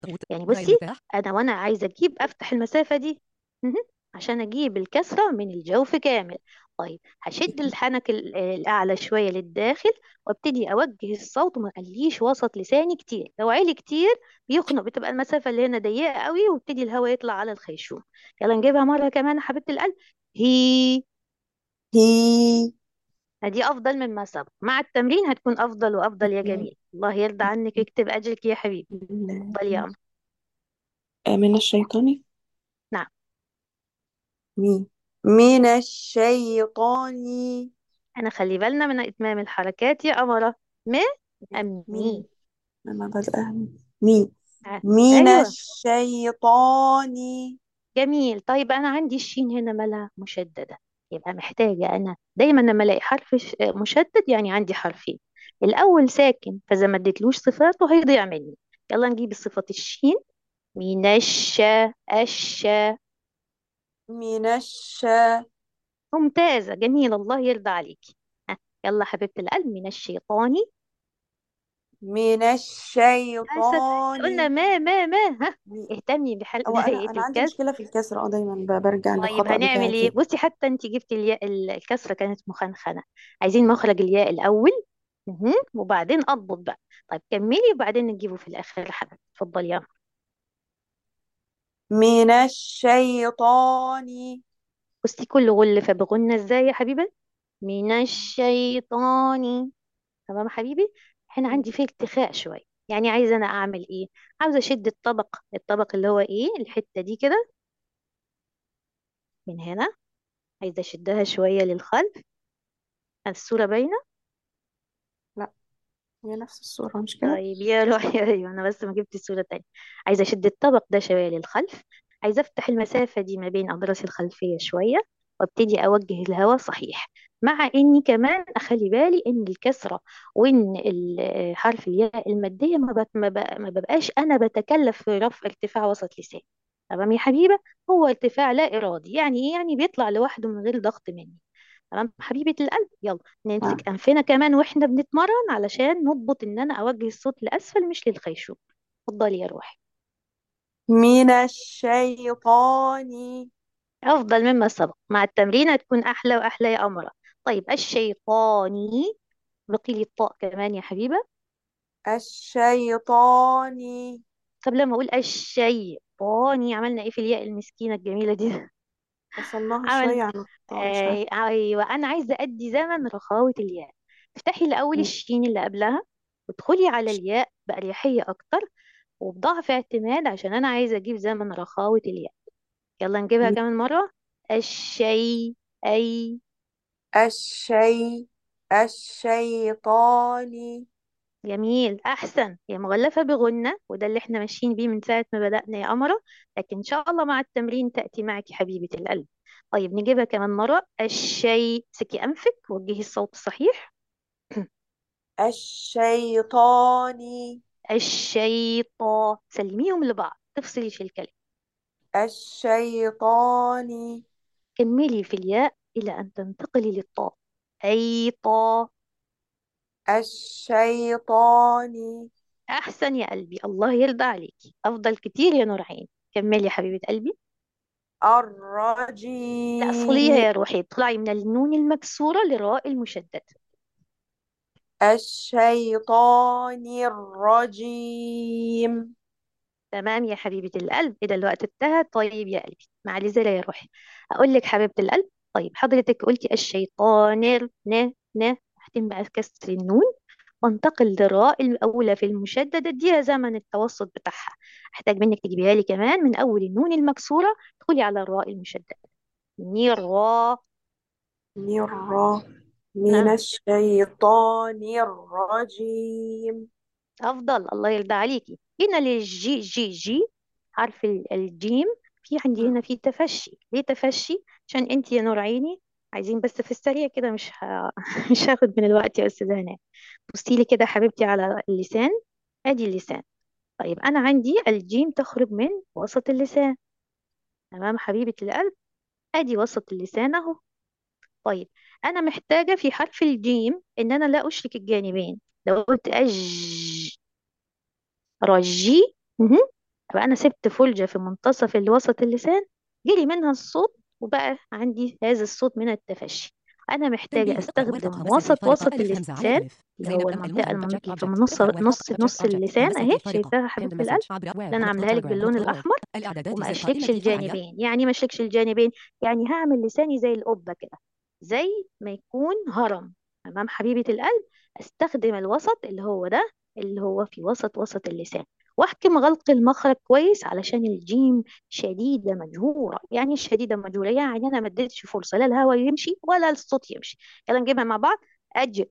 يعني غير بصي متاح انا وانا عايزه اجيب افتح المسافه دي مهم. عشان اجيب الكسره من الجوف كامل طيب هشد الحنك ال- الاعلى شويه للداخل وابتدي اوجه الصوت وما اقليش وسط لساني كتير لو عالي كتير بيخنق بتبقى المسافه اللي هنا ضيقه قوي وابتدي الهواء يطلع على الخيشوم يلا نجيبها مره كمان يا حبيبه القلب هي هي دي افضل مما سبق مع التمرين هتكون افضل وافضل يا جميل الله يرضى عنك ويكتب اجرك يا حبيبي اتفضل يا قمر من الشيطان نعم مين من الشيطان انا خلي بالنا من اتمام الحركات يا قمرة م ام مي مين أنا بدأ مين ع- من ايوه الشيطان جميل طيب انا عندي الشين هنا مالها مشددة يبقى محتاجة انا دايما لما الاقي حرف ش- مشدد يعني عندي حرفين الاول ساكن فاذا ما اديتلوش صفاته هيضيع مني يلا نجيب صفة الشين من الشا الشا من الشا ممتازة جميل الله يرضى عليكي ها يلا حبيبة القلب من الشيطان من أسد قلنا الشيطان ما ما ما ها مي- اهتمي بحلق هو أنا هيئة أنا عندي الكسر مشكلة في الكسر اه دايما ب- برجع طيب للخطأ هنعمل بتاعي ايه فيه بصي حتى انت جبتي الياء ال- الكسرة كانت مخنخنة عايزين مخرج الياء الأول مهم. وبعدين أضبط بقى طيب كملي وبعدين نجيبه في الآخر يا حبيبتي اتفضلي يا من الشيطان بصي كل غل فبغنى ازاي يا حبيبة من الشيطان تمام يا حبيبي هنا عندي فيه ارتخاء شوية يعني عايزة أنا أعمل إيه عاوزة أشد الطبق الطبق اللي هو إيه الحتة دي كده من هنا عايزة أشدها شوية للخلف الصورة باينة لا هي نفس الصورة مش كده طيب يا روحي أيوة أنا بس ما جبت الصورة تانية عايزة أشد الطبق ده شوية للخلف عايزة أفتح المسافة دي ما بين أضرس الخلفية شوية وابتدي أوجه الهواء صحيح مع إني كمان أخلي بالي إن الكسرة وإن ال- حرف الياء المادية ما, بت- ما, ب- ما ببقاش أنا بتكلف في رفع ارتفاع وسط لساني تمام يا حبيبة هو ارتفاع لا إرادي يعني إيه يعني بيطلع لوحده من غير ضغط مني تمام حبيبة القلب يلا آه. نمسك أنفنا كمان واحنا بنتمرن علشان نضبط ان انا اوجه الصوت لأسفل مش للخيشوم اتفضلي يا روحي من الشيطان افضل مما سبق مع التمرين هتكون احلى واحلى يا قمرة طيب الشيطاني بقي لي الطاء كمان يا حبيبة الشيطان طب لما اقول الشيطاني عملنا ايه في الياء المسكينة الجميلة دي فصلناها عمل شوية عن الخطأ مش عارفة آي... ايوه انا عايزة ادي زمن رخاوة الياء افتحي الاول الشين اللي قبلها وادخلي على الياء بأريحية اكتر وبضعف اعتماد عشان انا عايزة اجيب زمن رخاوة الياء يلا نجيبها كمان مرة الشيء أي الشي الشيطان جميل أحسن هي مغلفة بغنة وده اللي احنا ماشيين بيه من ساعة ما بدأنا يا قمرة لكن إن شاء الله مع التمرين تأتي معك حبيبة القلب طيب نجيبها كمان مرة الشيء سكي أنفك وجهي الصوت الصحيح الشيطان الشيطان سلميهم لبعض تفصليش الكلمة الشيطان كملي في الياء إلى أن تنتقلي للطاء أي طاء الشيطان أحسن يا قلبي الله يرضى عليكي أفضل كتير يا نور عين كملي يا حبيبة قلبي لا اصليها الرجيم يا روحي اطلعي من النون المكسورة للراء المشددة الشيطان الرجيم تمام يا حبيبة القلب إذا الوقت انتهى طيب يا قلبي مع زي يا روحي أقول لك حبيبة القلب طيب حضرتك قلتي الشيطان ال- ن ن هتم بقى كسر النون وانتقل للراء الأولى في المشددة اديها زمن التوسط بتاعها أحتاج منك تجيبيها لي كمان من أول النون المكسورة تدخلي على الراء المشددة نيرا نرى من ها الشيطان الرجيم أفضل الله يرضى عليكي هنا للجي جي جي حرف ال- الجيم في عندي هنا في تفشي ليه تفشي عشان انت يا نور عيني عايزين بس في السريع كده مش ه... مش هاخد من الوقت يا استاذة هناء بصي لي كده حبيبتي على اللسان ادي اللسان طيب انا عندي الجيم تخرج من وسط اللسان تمام حبيبة القلب ادي وسط اللسان اهو طيب انا محتاجة في حرف الجيم ان انا لا اشرك الجانبين لو قلت اج رجي مهم. يبقى أنا سبت فلجة في منتصف وسط اللسان جري منها الصوت وبقى عندي هذا الصوت من التفشي أنا محتاجة تنبيه اقرأ أستخدم وارتقى وسط وسجل وسط فارقة ألف همزة على اللسان الألف اللي زينب هو أم المنطقة المهم الم- object في object نص اقرأ نص وارتقى نص object object اللسان أهي الرسائل فارقة شايفاها hand حبيبة القلب message عبر اللي أبواب أنا ربط عاملاها لك تليجرام باللون ربط الغرف الأحمر الإعدادات وما زر أشلكش قائمة دفاعية الجانبين يعني ما أشلكش الجانبين يعني هعمل لساني زي القبة كده زي ما يكون هرم أمام حبيبة القلب أستخدم الوسط اللي هو ده اللي هو في وسط وسط اللسان واحكم غلق المخرج كويس علشان الجيم شديدة مجهورة يعني الشديدة مجهورة يعني أنا ما اديتش فرصة لا الهواء يمشي ولا الصوت يمشي يلا نجيبها مع بعض أج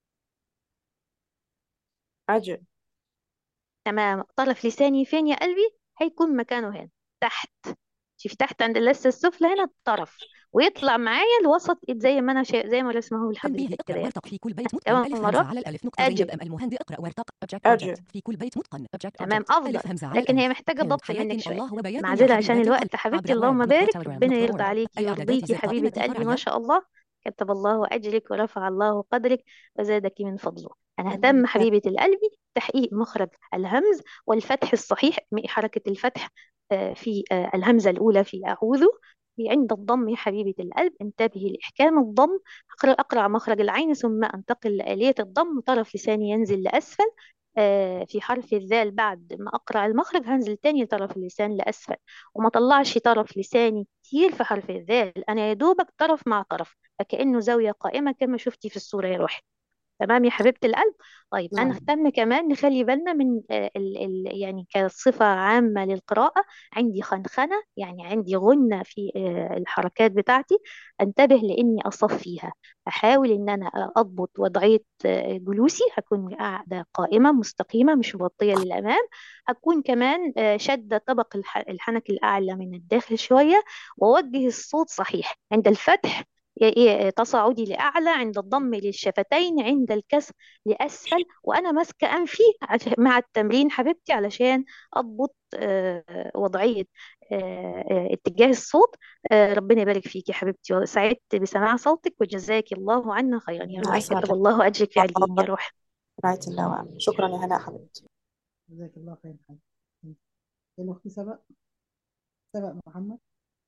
أجل تمام طرف لساني فين يا قلبي هيكون مكانه هنا تحت شوف تحت عند اللثة السفلى هنا الطرف ويطلع معايا الوسط زي ما انا شا... زي ما رسمه تنبيه لحضرتك كده اقرأ يعني وارتق في كل بيت متقن كمان ألف همزة مرة على الألف نقطة أج زينب أم المهند اقرأ وارتق object أجل object في كل بيت متقن object تمام object أفضل ألف همزة على لكن هي الألف محتاجة هند ضبط حياة منك شوية الله وبيات يا معذرة عشان حبيبات الوقت القلب حبيبتي عبر اللهم أبواب ربط بارك تليجرام ربنا ربط يرضى الغرف عليكي الإعدادات ويرضيكي زر حبيبة قائمة قلبي ما فرعية شاء الله كتب الله أجرك ورفع الله قدرك وزادك من فضله أنا حبيبة أهتم قلبي حبيبة القلب تحقيق مخرج الهمز والفتح الصحيح حركة الفتح آه، في آه، الهمزة الأولى في أعوذ في عند الضم يا حبيبة القلب انتبهي لإحكام الضم أقرأ أقرأ مخرج العين ثم أنتقل لآلية الضم طرف لساني ينزل لأسفل آه، في حرف الذال بعد ما أقرأ المخرج هنزل تاني طرف اللسان لأسفل وما طلعش طرف لساني كتير في حرف الذال أنا يا دوبك طرف مع طرف فكأنه زاوية قائمة كما شفتي في الصورة يا روحي تمام يا حبيبة القلب طيب أنا نعم أهتم كمان نخلي بالنا من آه، ال ال يعني كصفة عامة للقراءة عندي خنخنة يعني عندي غنة في آه، الحركات بتاعتي أنتبه لإني أصفيها أحاول إن أنا أضبط وضعية آه، جلوسي هكون قاعدة قائمة مستقيمة مش مغطية للأمام هكون كمان آه، شادة طبق الح- الحنك الأعلى من الداخل شوية وأوجه الصوت صحيح عند الفتح ي- ي- تصاعدي لأعلى عند الضم للشفتين عند الكسر لأسفل وأنا ماسكة أنفي عش- مع التمرين حبيبتي علشان أضبط آه، وضعية آه، آه، اتجاه الصوت آه، ربنا يبارك فيك يا حبيبتي وسعدت بسماع صوتك وجزاك الله عنا خيرا يا أنا روحي أسمع كتب لك الله أجرك في عليين يا الله روحي رعاية الله وعلا شكرا يا هناء حبيبتي جزاك الله خير حاج الأخت سبق سبق محمد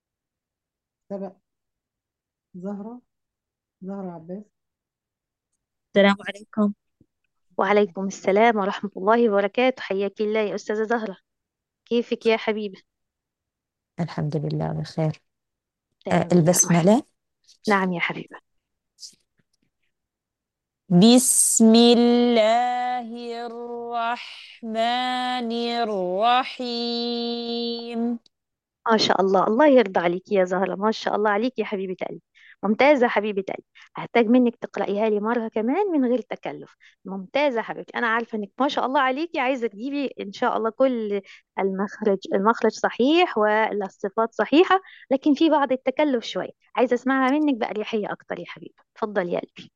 سبق زهرة زهرة عباس السلام عليكم وعليكم السلام ورحمة الله وبركاته حياك الله يا أستاذة زهرة كيفك يا حبيبة الحمد لله بخير آه، تمام يا روحي البسملة نعم يا حبيبة بسم الله الرحمن الرحيم ما شاء الله الله يرضى عليك يا زهرة ما شاء الله عليك يا حبيبة قلبي ممتازة حبيبة قلبي هحتاج منك تقرأيها لي مرة كمان من غير تكلف ممتازة حبيبتي أنا عارفة إنك ما شاء الله عليكي عايزة تجيبي إن شاء الله كل المخرج المخرج صحيح والصفات صحيحة لكن في بعض التكلف شوية عايزة أسمعها منك بأريحية أكتر يا حبيبة اتفضلي يا قلبي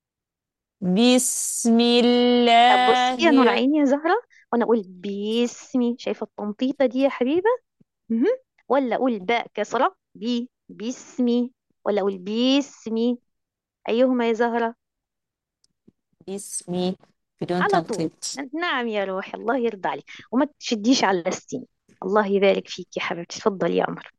بسم طب بصي يا نور الله عيني يا زهرة وأنا أقول باسمي شايفة التنطيطة دي يا حبيبة مهم. ولا اقول باء كسرة بي باسمي ولا اقول باسمي ايهما يا زهرة باسمي بدون على طول تنطيط نعم يا روحي الله يرضى عليك وما تشديش على السين الله يبارك فيك يا حبيبتي اتفضلي يا قمر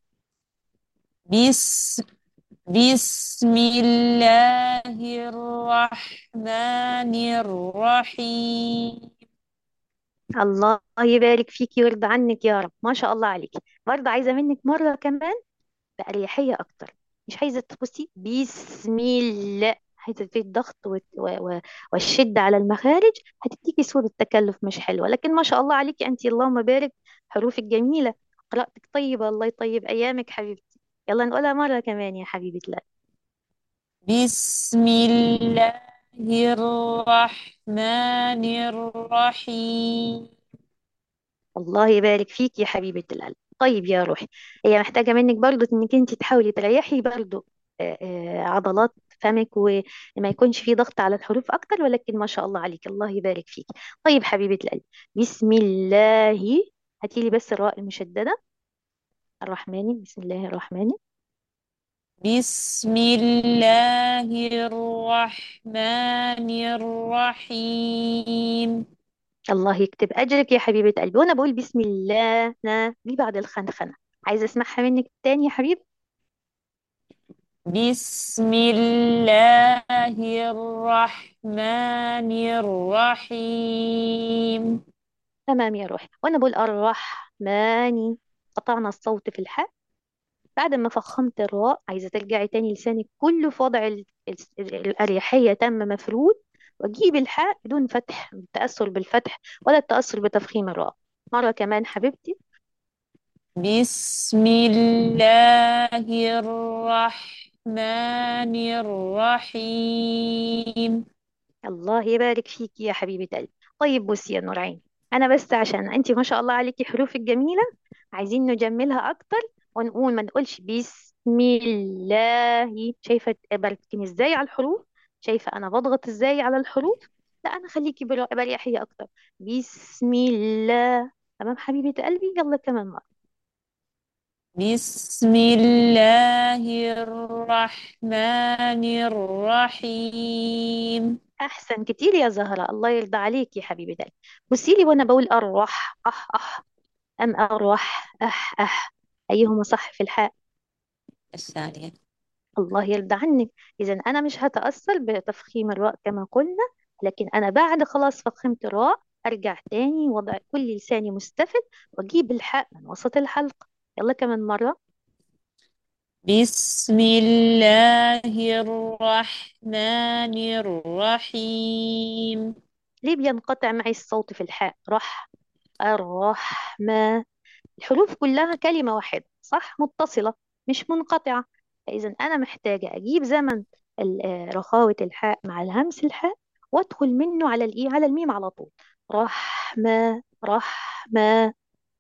بس بسم الله الرحمن الرحيم الله يبارك فيكي ويرضى عنك يا رب ما شاء الله عليك برضه عايزة منك مرة كمان بأريحية أكتر مش عايزة تبصي بسم الله عايزة في الضغط وت- و- و- والشدة على المخارج هتديكي صورة تكلف مش حلوة لكن ما شاء الله عليكي أنت اللهم بارك حروفك جميلة قراءتك طيبة الله يطيب أيامك حبيبتي يلا نقولها مرة كمان يا حبيبة الله بسم الله الرحمن الرحيم الله يبارك فيك يا حبيبة القلب طيب يا روحي هي محتاجة منك برضو انك انت تحاولي تريحي برضو آه، آه، عضلات فمك وما يكونش في ضغط على الحروف اكتر ولكن ما شاء الله عليك الله يبارك فيك طيب حبيبة القلب بسم الله هاتي لي بس الراء المشددة الرحمن بسم الله الرحمن بسم الله الرحمن الرحيم الله يكتب أجرك يا حبيبة قلبي وأنا بقول بسم الله نا دي بعد الخنخنة عايزة أسمعها منك تاني يا حبيبي بسم الله الرحمن الرحيم تمام يا روحي وأنا بقول الرحمن قطعنا الصوت في الحاء بعد ما فخمت الراء عايزة ترجعي تاني لسانك كله في وضع ال- ال- الأريحية تم مفرود وأجيب الحاء بدون فتح التأثر بالفتح ولا التأثر بتفخيم الراء مرة كمان حبيبتي بسم الله الرحمن الرحيم الله يبارك فيك يا حبيبة قلبي طيب بصي يا نور عيني أنا بس عشان أنت ما شاء الله عليكي حروفك جميلة عايزين نجملها أكتر ونقول ما نقولش بسم الله شايفة بركني إزاي على الحروف شايفة أنا بضغط إزاي على الحروف لا أنا خليكي بر- بريحية أكتر بسم الله تمام حبيبة قلبي يلا كمان مرة بسم الله الرحمن الرحيم أحسن كتير يا زهرة الله يرضى عليك يا حبيبة قلبي بصي لي وأنا بقول أروح أح أح أم أروح أح أح أيهما صح في الحاء الثانية الله يرضى عنك إذا أنا مش هتأثر بتفخيم الراء كما قلنا لكن أنا بعد خلاص فخمت الراء أرجع تاني وضع كل لساني مستفل وأجيب الحاء من وسط الحلق يلا كمان مرة بسم الله الرحمن الرحيم ليه بينقطع معي الصوت في الحاء رح الرحمة الحروف كلها كلمة واحدة صح متصلة مش منقطعة فإذا أنا محتاجة أجيب زمن ال- آه، رخاوة الحاء مع الهمس الحاء وأدخل منه على الإيه على الميم على طول رحمة رحمة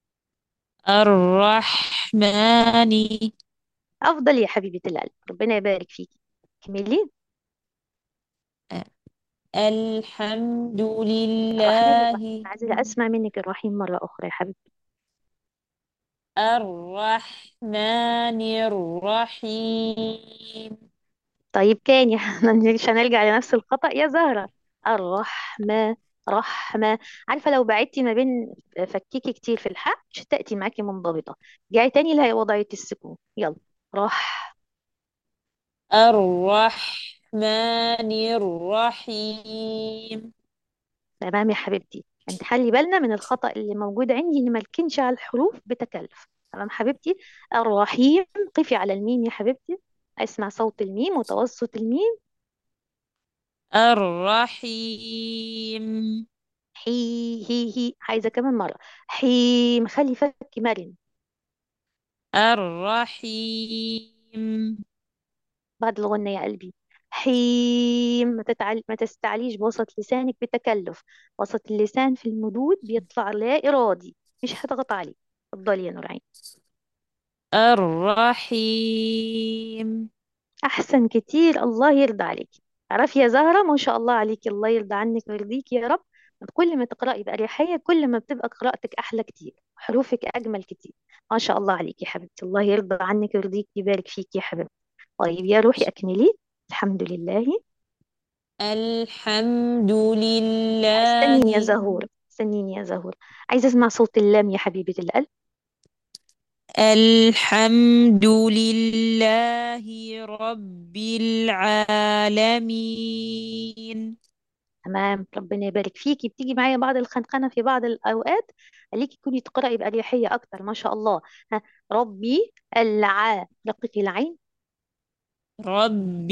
الرحمن أفضل يا حبيبة القلب ربنا يبارك فيكي كملي الحمد الرحمن لله الرحيم عايزة أسمع منك الرحيم مرة أخرى يا حبيبتي الرحمن الرحيم طيب كان يا مش هنرجع لنفس الخطأ يا زهرة الرحمة رحمة عارفة لو بعدتي ما بين فكيكي كتير في الحق مش هتأتي معاكي منضبطة جاي تاني لها وضعية السكون يلا رح الرحمن الرحيم تمام يا حبيبتي انت خلي بالنا من الخطأ اللي موجود عندي اني ملكنش على الحروف بتكلف تمام حبيبتي الرحيم قفي على الميم يا حبيبتي اسمع صوت الميم وتوسط الميم الرحيم حي هي هي عايزة كمان مرة حيم خلي فكي مرن الرحيم بعد الغنة يا قلبي حيم ما, تتعل... ما تستعليش بوسط لسانك بتكلف وسط اللسان في المدود بيطلع لا إرادي مش هتضغط عليه اتفضلي يا نورعين الرحيم أحسن كتير الله يرضى عليك عرفي يا زهرة ما شاء الله عليك الله يرضى عنك ويرضيك يا رب كل ما تقرأي بأريحية كل ما بتبقى قراءتك أحلى كتير حروفك أجمل كتير ما شاء الله عليك يا حبيبتي الله يرضى عنك ويرضيك يبارك فيك يا حبيبتي طيب يا روحي أكملي الحمد لله الحمد استنيني يا لله زهور استنيني يا زهور عايزة أسمع صوت اللام يا حبيبة القلب الحمد لله رب العالمين تمام ربنا يبارك فيكي بتيجي معايا بعض الخنقنة في بعض الأوقات خليكي تكوني تقرأي بأريحية أكتر ما شاء الله ها ربي الع رقيقي العين رب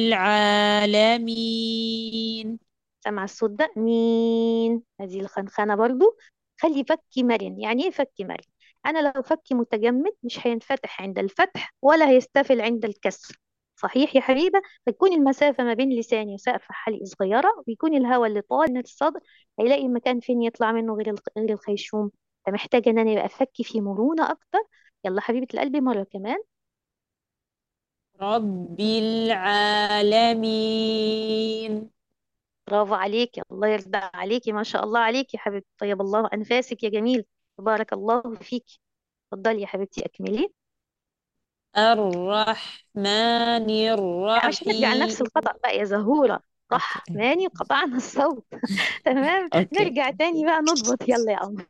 العالمين سمع الصوت ده مين هذه الخنخنة برضو خلي فكي مرن يعني ايه فكي مرن انا لو فكي متجمد مش هينفتح عند الفتح ولا هيستفل عند الكسر صحيح يا حبيبة فتكون المسافة ما بين لساني وسقف حلقي صغيرة ويكون الهواء اللي طال من الصدر هيلاقي مكان فين يطلع منه غير الخ- غير الخيشوم فمحتاجة ان انا يبقى فكي فيه مرونة اكتر يلا حبيبة القلب مرة كمان رب العالمين برافو عليكي الله يرضى عليكي ما شاء الله عليكي يا حبيبتي طيب الله أنفاسك يا جميل تبارك الله فيكي اتفضلي يا حبيبتي أكملي الرحمن لا مش هنرجع لنفس الرحيم الخطأ بقى يا زهورة اوكي رحماني قطعنا الصوت تمام اوكي نرجع تاني بقى نضبط يلا يا قمر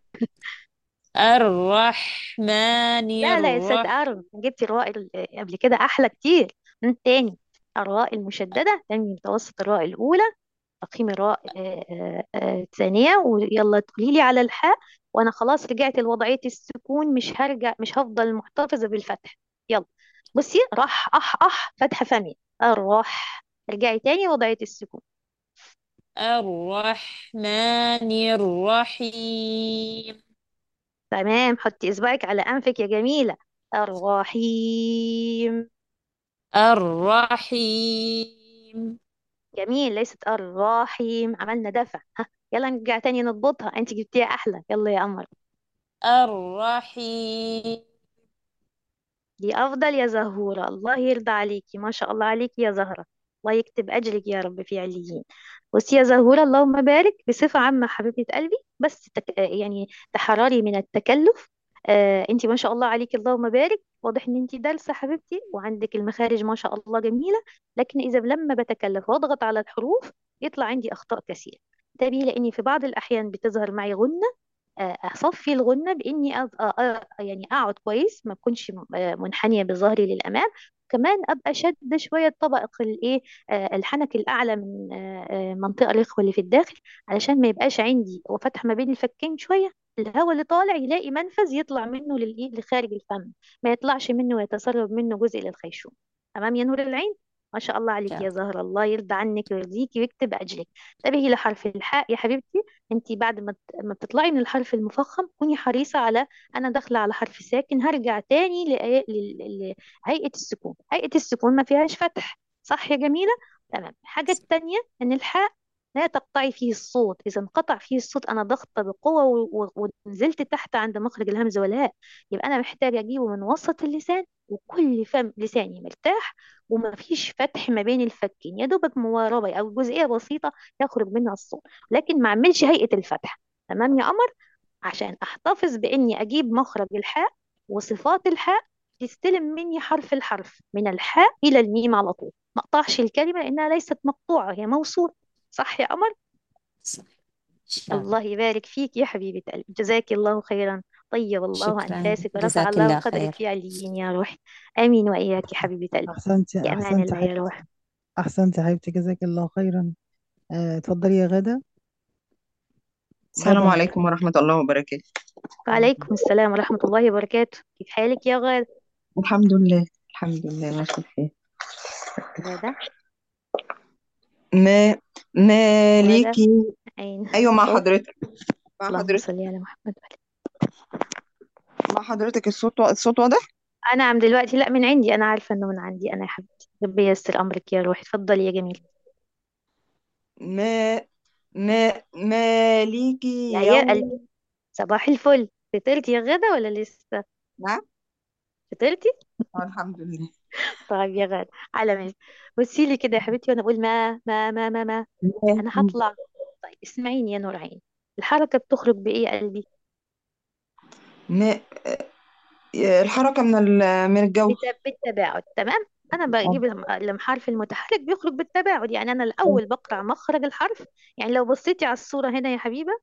الرحمن لا لا يا ست الرحيم أرم جبتي الراء ال- قبل كده أحلى كتير من تاني الراء المشددة تاني متوسط الراء الأولى تقييم الراء آه، آه، آه، الثانية ويلا تقولي لي على الحاء وأنا خلاص رجعت لوضعية السكون مش هرجع مش هفضل محتفظة بالفتح يلا بصي رح أح أح فتح فمي الرح رجعي تاني وضعية السكون الرحمن الرحيم تمام حطي إصبعك على أنفك يا جميلة الرحيم الرحيم جميل ليست الرحيم عملنا دفع ها يلا نرجع تاني نضبطها انت جبتيها احلى يلا يا قمر الرحيم دي افضل يا زهورة الله يرضى عليكي ما شاء الله عليكي يا زهرة الله يكتب اجرك يا رب في عليين بصي يا زهورة اللهم بارك بصفة عامة حبيبة قلبي بس تك... آه، يعني تحرري من التكلف آه انت ما شاء الله عليكي اللهم بارك واضح ان انت دارسة حبيبتي وعندك المخارج ما شاء الله جميلة لكن اذا لما بتكلف واضغط على الحروف يطلع عندي اخطاء كثيرة انتبهي لاني في بعض الاحيان بتظهر معي غنة آه، اصفي الغنة باني أ... أ... أ... يعني اقعد كويس ما اكونش م- آه، منحنية بظهري للامام كمان ابقى شد شويه طبق الايه آه، الحنك الاعلى من آه، آه، منطقه الاخوه اللي في الداخل علشان ما يبقاش عندي وفتح ما بين الفكين شويه الهواء اللي طالع يلاقي منفذ يطلع منه للايه لخارج الفم ما يطلعش منه ويتسرب منه جزء للخيشوم تمام يا نور العين ما شاء الله عليك يا كام زهرة الله يرضى عنك ويرضيكي ويكتب أجرك انتبهي لحرف الحاء يا حبيبتي انت بعد ما ت- ما بتطلعي من الحرف المفخم كوني حريصة على انا داخلة على حرف ساكن هرجع تاني لآي- ل- هيئة السكون هيئة السكون ما فيهاش فتح صح يا جميلة تمام الحاجة التانية ان الحاء لا تقطعي فيه الصوت إذا انقطع فيه الصوت أنا ضغطة بقوة و- و- ونزلت تحت عند مخرج الهمزة والهاء يبقى أنا محتاجة أجيبه من وسط اللسان وكل فم لساني مرتاح وما فيش فتح ما بين الفكين يا دوبك مواربة أو جزئية بسيطة يخرج منها الصوت لكن ما أعملش هيئة الفتح تمام يا قمر عشان أحتفظ بإني أجيب مخرج الحاء وصفات الحاء تستلم مني حرف الحرف من الحاء إلى الميم على طول ما أقطعش الكلمة لأنها ليست مقطوعة هي موصولة صح يا قمر صح إن شاء الله الله يبارك فيك يا حبيبة قلبي جزاك الله خيرا طيب الله شكرا أنفاسك ورفع جزاك الله الله قدرك خير في عليين يا روحي آمين وإياك يا حبيبة قلبي أحسنتي في أمان أحسنتي الله يا حبيبتي روحي أحسنتي حبيبتي جزاك الله خيرا آه، اتفضلي يا غادة السلام غادة عليكم ورحمة الله وبركاته وعليكم السلام ورحمة الله وبركاته كيف حالك يا غادة الحمد لله الحمد لله ماشي الحال غادة ما غادة مالكي أين أيوة مع صوت حضرتك مع اللهم حضرتك صل على محمد وعلى مع حضرتك الصوت الصوت واضح أنا عم دلوقتي لا من عندي أنا عارفة إنه من عندي أنا يا حبيبتي ربي ييسر أمرك يا روحي اتفضلي يا جميل ما ما مالكي يا يا قلبي يوم صباح الفل فطرتي يا غادة ولا لسه نعم فطرتي آه، الحمد لله طيب يا غادة على ماشي بصي لي كده يا حبيبتي وأنا بقول ما ما ما ما ما ما أنا هطلع طيب اسمعيني يا نور عيني الحركة بتخرج بإيه يا قلبي ما الحركة من ال- من الجو بت- بالتباعد تمام انا بجيب الم- الحرف المتحرك بيخرج بالتباعد يعني انا آه. الاول بقرا مخرج الحرف يعني لو بصيتي على الصوره هنا يا حبيبه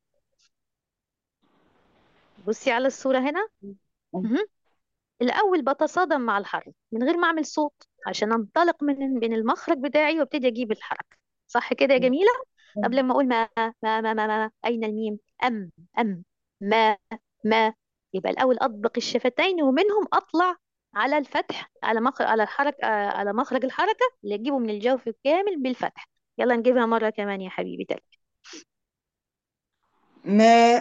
بصي على الصوره هنا مهم. الاول بتصادم مع الحرف من غير ما اعمل صوت عشان انطلق من من المخرج بتاعي وابتدي اجيب الحركه صح كده يا جميله طب لما اقول ما ما ما ما, ما اين الميم ام ام ما ما يبقى الاول اطبق الشفتين ومنهم اطلع على الفتح على مخرج على الحركه آه، على مخرج الحركه اللي اجيبه من الجوف كامل بالفتح يلا نجيبها مره كمان يا حبيبي تاني ما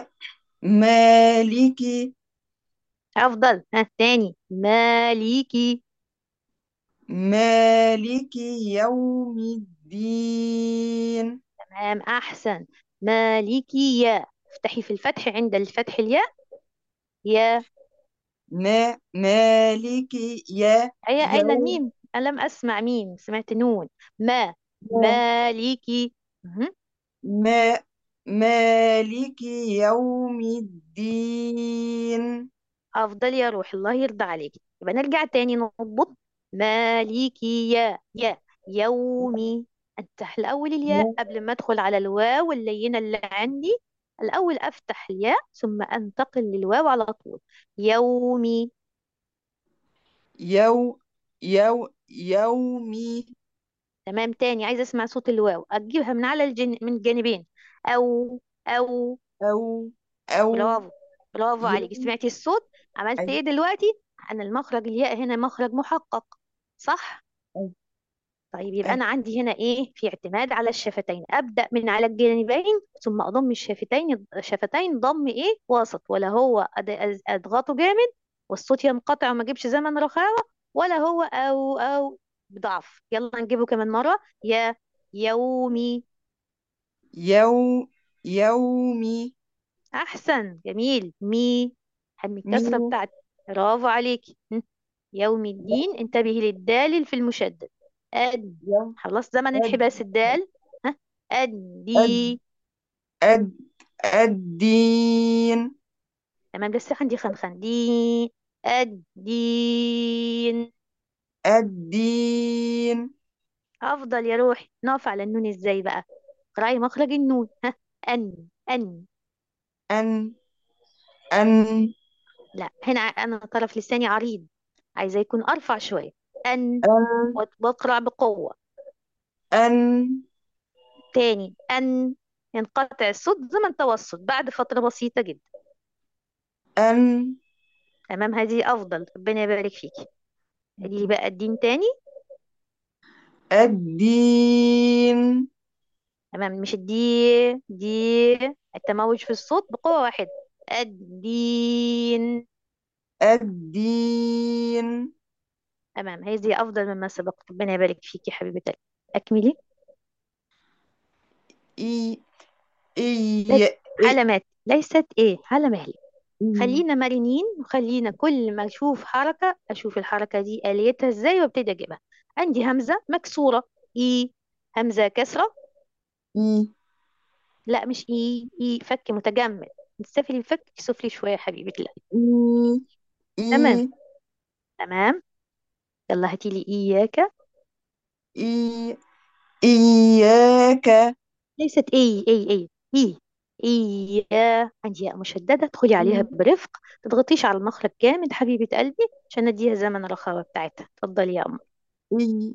مالكي افضل ها تاني ماليكي مالكي يوم الدين تمام احسن ماليكي يا افتحي في الفتح عند الفتح الياء يا ما مالكي يا هي أين يوم الميم أنا لم أسمع ميم سمعت نون ما مالكي مهم. ما مالك يوم الدين أفضل يا روح الله يرضى عليك يبقى نرجع تاني نضبط مالكي يا يا يومي افتح الاول الياء قبل ما ادخل على الواو اللينه اللي عندي الاول افتح الياء ثم انتقل للواو على طول يومي يو يو يومي تمام تاني عايزه اسمع صوت الواو اجيبها من على الجن... من الجانبين او او أو أو برافو برافو عليك يوم سمعتي الصوت عملت أي ايه دلوقتي انا المخرج الياء هنا مخرج محقق صح أي طيب يبقى أي انا عندي هنا ايه في اعتماد على الشفتين ابدا من على الجانبين ثم اضم الشفتين الشفتين ضم ايه وسط ولا هو أد- أز- اضغطه جامد والصوت ينقطع وما اجيبش زمن رخاوه ولا هو او او بضعف يلا نجيبه كمان مره يا يومي يو يومي احسن جميل مي هم مي الكسره بتاعتي برافو عليكي هم. يوم الدين انتبهي للدال في المشدد أد يو خلاص زمن أد انحباس الدال ها أد أدي أد الدين تمام لسه عندي خنخن دين الدين الدين أفضل يا روحي نقف على النون ازاي بقى اقرأي مخرج النون ها أن أن أن أن لا هنا أنا طرف لساني عريض عايزة يكون أرفع شوية أن أن وت- وأقرأ بقوة أن تاني أن ينقطع الصوت زمن توسط بعد فترة بسيطة جدا أن تمام هذه أفضل ربنا يبارك فيكي ادي بقى الدين تاني الدين تمام مش الدي دي التموج في الصوت بقوة واحدة الدين الدين تمام هذه أفضل مما سبق ربنا يبارك فيكي حبيبة قلبي أكملي إي ليس إي إي علامات ليست إيه على مهلك إي خلينا مرنين وخلينا كل ما أشوف حركة أشوف الحركة دي آليتها إزاي وابتدي أجيبها عندي همزة مكسورة إي همزة كسرة إي لا مش إي إي فك متجمد نستفل الفك سفلي شوية يا حبيبة الله إي تمام إي تمام يلا هاتي لي إياك إي إياك ليست اي اي اي اي اي يا عندي ياء مشددة ادخلي عليها إي برفق تضغطيش على المخرج جامد حبيبة قلبي عشان اديها زمن الرخاوة بتاعتها اتفضلي يا قمر إي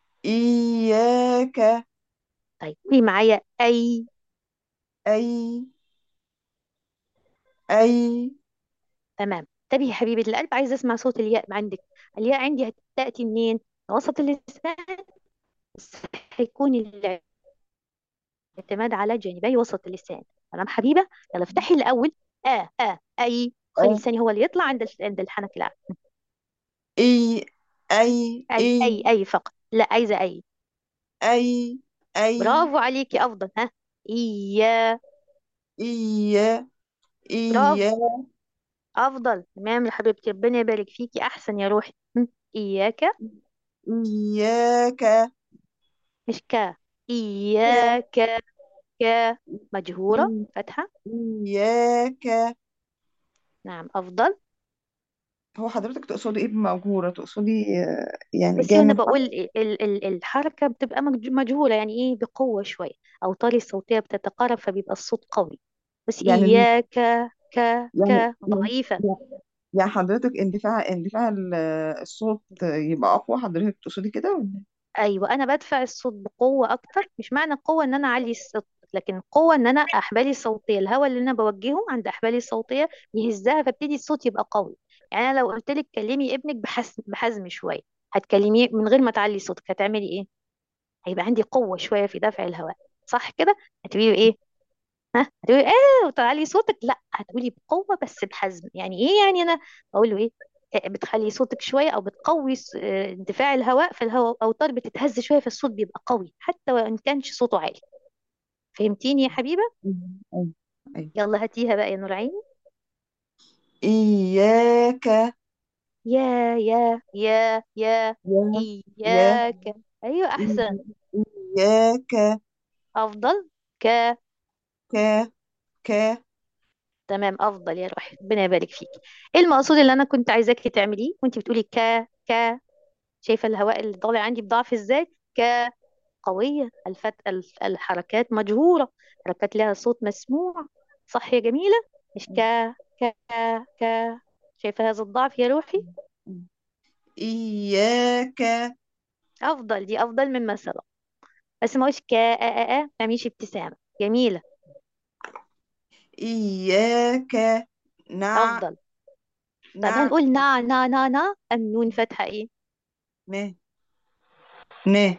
إياك طيب قولي معايا اي أي أي تمام انتبهي يا حبيبة القلب عايزة اسمع صوت الياء عندك الياء عندي هتأتي منين من وسط اللسان بس هيكون الاعتماد على جانبي وسط اللسان تمام حبيبة يلا افتحي الأول آ آ أي خلي أ لساني هو اللي يطلع عند ال- عند الحنك الأعلى إي أي أي أي إي أي فقط لا عايزة أي أي أي برافو عليكي افضل ها إيا إيا برافو إيا افضل تمام يا حبيبتي ربنا يبارك فيكي احسن يا روحي هم. اياك إياك مش كا ك اياك ك مجهورة إي فتحة إياك نعم افضل هو حضرتك تقصدي إيه بموجورة تقصدي آه، يعني بس جاية انا من بقول حرف ال ال ال الحركة بتبقى مج- مجهورة يعني ايه بقوة شوية اوتاري الصوتية بتتقارب فبيبقى الصوت قوي بس يعني اياك ك يعني ك يعني ضعيفة يعني حضرتك اندفاع اندفاع ال- الصوت يبقى أقوى حضرتك تقصدي كده ولا ايوه انا بدفع الصوت بقوه اكتر مش معنى قوه ان انا اعلي الصوت لكن قوه ان انا احبالي الصوتيه الهواء اللي انا بوجهه عند احبالي الصوتيه يهزها فابتدي الصوت يبقى قوي يعني انا لو قلت لك كلمي ابنك بحزم بحزم شويه هتكلميه من غير ما تعلي صوتك هتعملي ايه هيبقى عندي قوه شويه في دفع الهواء صح كده هتقولي ايه ها هتقولي ايه وتعلي صوتك لا هتقولي بقوه بس بحزم يعني ايه يعني انا اقول له ايه آه، بتخلي صوتك شويه او بتقوي س- آه، اندفاع الهواء في الهواء اوتار بتتهز شويه فالصوت بيبقى قوي حتى وان كانش صوته عالي فهمتيني يا حبيبه أيوة أيوة يلا هاتيها بقى يا نور عيني إياك يا يا يا يا يا يا اياك ايوه احسن إياك افضل ك ك ك تمام افضل يا روحي ربنا يبارك فيكي ايه المقصود اللي انا كنت عايزاكي تعمليه وانت بتقولي ك ك شايفه الهواء اللي طالع عندي بضعف ازاي ك قوية الفت... الف- الحركات مجهورة حركات لها صوت مسموع صح يا جميلة مش كا كا كا شايفة هذا الضعف يا روحي إياك أفضل دي أفضل مما سبق بس ما هوش كا آ آ آ ما تعمليش ابتسامة جميلة إياك نع أفضل طيب نع هنقول نا نا نا نا أم نون فتحة إيه ن ن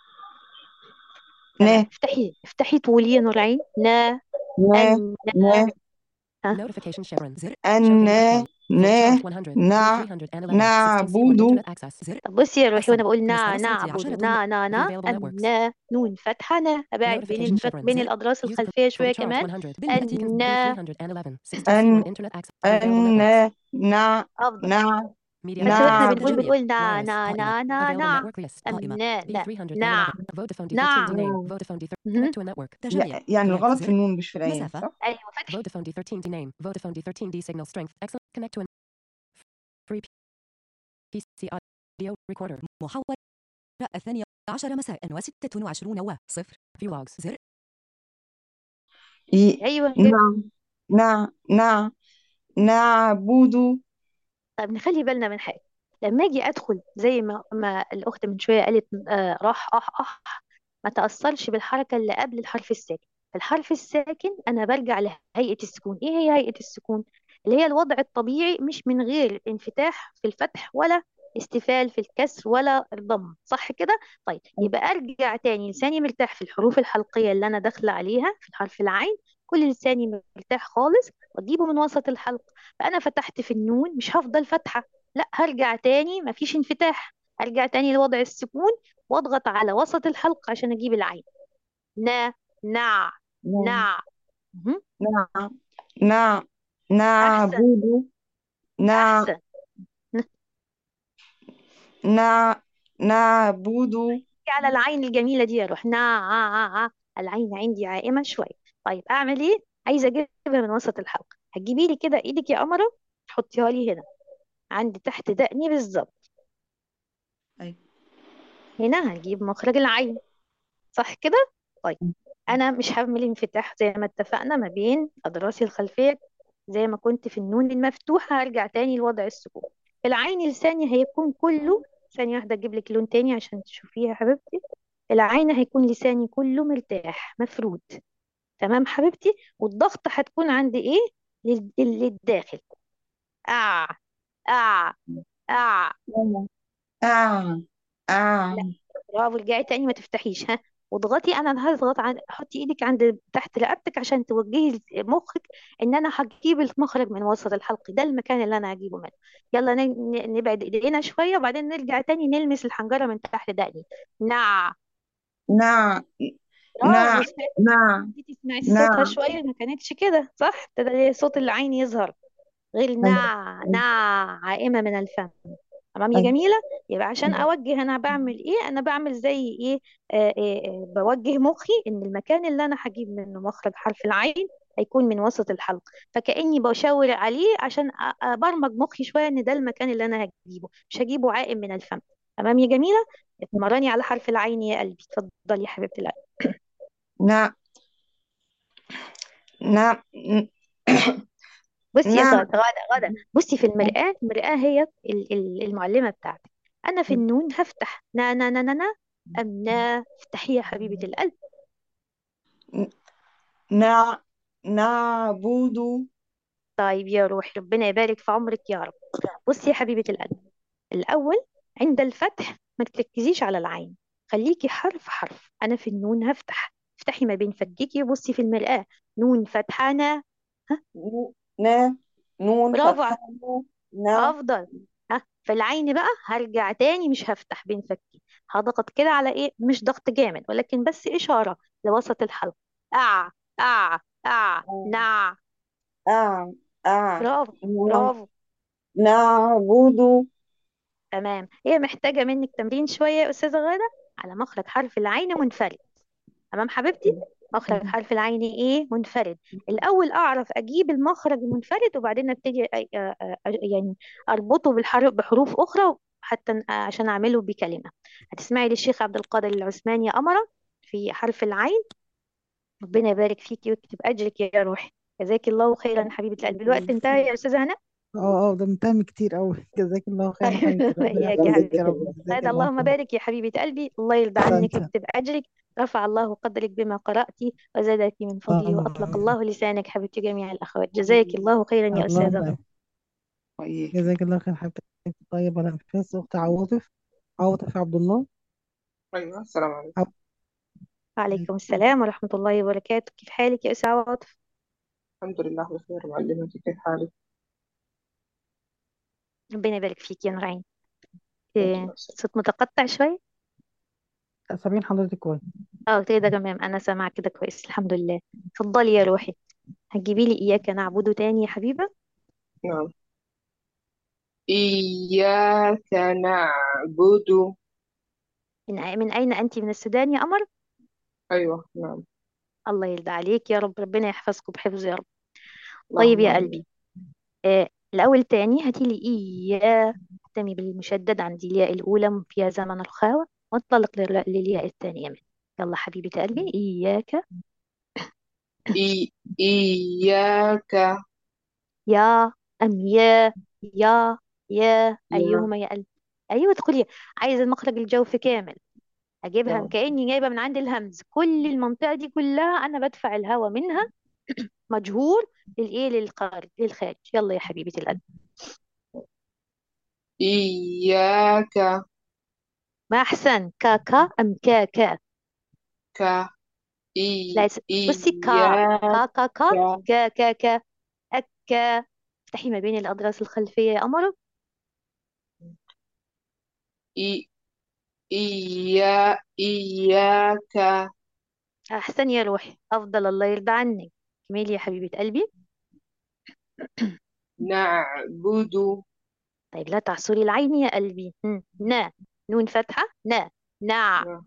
تمام ن افتحي افتحي طولي يا نور العين نا ن أن ن ها Notification Chevron زر أن Showcase call ن Voice charge 100 نع 311 16 نعبد Internet access زر طب بصي يا روحي وانا الصمت بقول نا مستوى الصوت نعبد عشرة نا نا The نا available أم networks نا نون فتحة نا أبعد بين Notification الفت... Chevron بين زر الأضراس Use الخلفية full شوية charge كمان 100 بالمفاتيح أن V 311 16 أن on Internet access Available networks أن نع أفضل نع Media بس واحنا access بنقول نعبد بنقول نا wireless نا قائمة نا نا Available نا network list أم قائمة نا V نا 311 نع Vodafone D13 نع D name Vodafone D13 مهم. connect to a network يع- تجميع يعني connect الغلط في زر النون مش في العين مسافة صح؟ أيوة فتحي Vodafone D13 D name Vodafone D13 D signal strength excellent connect to a free PC audio recorder محاولة الثانية عشر مساء وستة وعشرون وصفر view logs زر ي- أيوة كده نع نع نع نعبد طيب نخلي بالنا من حاجة لما أجي أدخل زي ما, ما الأخت من شوية قالت آه راح أح أح ما تأثرش بالحركة اللي قبل الحرف الساكن الحرف الساكن أنا برجع لهيئة السكون إيه هي هيئة السكون اللي هي الوضع الطبيعي مش من غير انفتاح في الفتح ولا استفال في الكسر ولا الضم صح كده طيب يبقى أرجع تاني لساني مرتاح في الحروف الحلقية اللي أنا داخلة عليها في الحرف العين كل لساني مرتاح خالص وأجيبه من وسط الحلق فأنا فتحت في النون مش هفضل فاتحة لا هرجع تاني مفيش انفتاح هرجع تاني لوضع السكون واضغط على وسط الحلق عشان اجيب العين نا نع نع نع مهم. نع نع احسن نعبد نع احسن ن- نع نعبد نيجي على العين الجميلة دي اروح نع ع ع العين عندي عائمة شوية طيب اعمل ايه عايزة اجيبها من وسط الحلق هتجيبي لي كده ايدك يا قمرة تحطيها لي هنا عند تحت دقني بالظبط أيوة. هنا هنجيب مخرج العين صح كده طيب انا مش هعمل انفتاح زي ما اتفقنا ما بين اضراسي الخلفيه زي ما كنت في النون المفتوحه هرجع تاني لوضع السكون العين لساني هيكون كله ثانيه واحده اجيب لك لون تاني عشان تشوفيها يا حبيبتي العين هيكون لساني كله مرتاح مفرود تمام حبيبتي والضغط هتكون عند ايه لل- للداخل اه اه اه آ آ لا برافو رجعي تاني ما تفتحيش ها واضغطي انا هضغط عن حطي ايدك عند تحت رقبتك عشان توجهي مخك ان انا هجيب المخرج من وسط الحلق ده المكان اللي انا هجيبه منه يلا ن- ن- نبعد ايدينا شويه وبعدين نرجع تاني نلمس الحنجره من تحت دقني نع نع برافو نع سمعتي نع سمعتي صوتها نع شويه ما كانتش كده صح ابتدى صوت العين يظهر غير أيوة. نع نع عائمه من الفم تمام يا أيوة. جميلة يبقى عشان أوجه أنا بعمل إيه أنا بعمل زي إيه آه آه آه بوجه مخي إن المكان اللي أنا هجيب منه مخرج حرف العين هيكون من وسط الحلق فكأني بشاور عليه عشان أ- أبرمج مخي شوية إن ده المكان اللي أنا هجيبه مش هجيبه عائم من الفم تمام يا جميلة اتمرني على حرف العين يا قلبي اتفضلي يا حبيبة القلب نع نع بصي يا نعم غادة غادة غادة بصي في المرآة المرآة هي ال- ال- المعلمة بتاعتك أنا في النون هفتح نا نا نا نا نا أم نا افتحي يا حبيبة القلب نع نعبد طيب يا روحي ربنا يبارك في عمرك يا رب بصي يا حبيبة القلب الأول عند الفتح ما تركزيش على العين خليكي حرف حرف أنا في النون هفتح افتحي ما بين فكيكي وبصي في المرآة نون فتحة نا ها نا نون برافو فتحة ع- نا أفضل ها في العين بقى هرجع تاني مش هفتح بين فكي هضغط كده على إيه مش ضغط جامد ولكن بس إشارة لوسط الحلق أع أع أع نع آ آ برافو نع برافو نعبد تمام هي محتاجة منك تمرين شوية يا أستاذة غادة على مخرج حرف العين منفرد تمام حبيبتي مخرج حرف العين إيه منفرد الأول أعرف أجيب المخرج المنفرد وبعدين أبتدي أ- أ- أ- يعني أربطه بالحرف بحروف أخرى حتى ن- عشان أعمله بكلمة هتسمعي للشيخ عبد القادر العثماني يا قمرة في حرف العين ربنا يبارك فيكي ويكتب أجرك يا روحي جزاك الله خيرا حبيبة القلب الوقت انتهى يا أستاذة هنا اه اه ده متهم كتير قوي جزاك الله خيرا حبيبتي ربنا إياك يا يحفظك حبيبتي يا رب جزاك هذا الله اللهم خيرا بارك يا حبيبة قلبي الله يرضى عنك أحسنت ويكتب أجرك رفع الله قدرك بما قرأت وزادك من فضله وأطلق اللهم الله لسانك حبيبتي جميع الأخوات جزاك الله خيرا يا أستاذة اللهم هدى وإياك جزاك الله خير حبيبتي طيب على أنفاس أخت عواطف عواطف عبد الله أيوة السلام عليكم عب- وعليكم السلام ورحمة الله وبركاته كيف حالك يا أستاذ عواطف الحمد لله بخير معلمتي كيف حالك؟ ربنا يبارك فيك يا نورعين أنت إيه، نفسك صوت متقطع شوي سامعين حضرتك كويس اه كده تمام أنا سامعة كده كويس الحمد لله اتفضلي يا روحي هتجيبي لي إياك نعبده تاني يا حبيبة نعم إياك نعبد من من أين أنت من السودان يا قمر أيوة نعم الله يرضى عليك يا رب ربنا يحفظكم بحفظه يا رب طيب اللهم يا آمين قلبي آه الأول تاني هاتي لي إياه اهتمي بالمشدد عندي الياء الأولى فيها زمن الخاوة وانطلق لل- للياء الثانية منه يلا حبيبة قلبي إياك إي إياك يا أم يا يا يا يا أيهما يا قلبي أيوة تقولي عايزة المخرج الجوفي كامل أجيبها نعم كأني جايبة من عند الهمز كل المنطقة دي كلها أنا بدفع الهواء منها مجهور للإيه للخارج للخارج يلا يا حبيبة القلب إياك ما أحسن كاكا أم كاكا ك إي لا يس- بصي كا إياك كا كا كا كا كا كا أكا افتحي ما بين الأضراس الخلفية يا قمر إي إيا إياك أحسن يا روحي أفضل الله يرضى عنك كملي يا حبيبة قلبي نعبد طيب لا تعصري العين يا قلبي هم. نا نون فتحة نا نع ن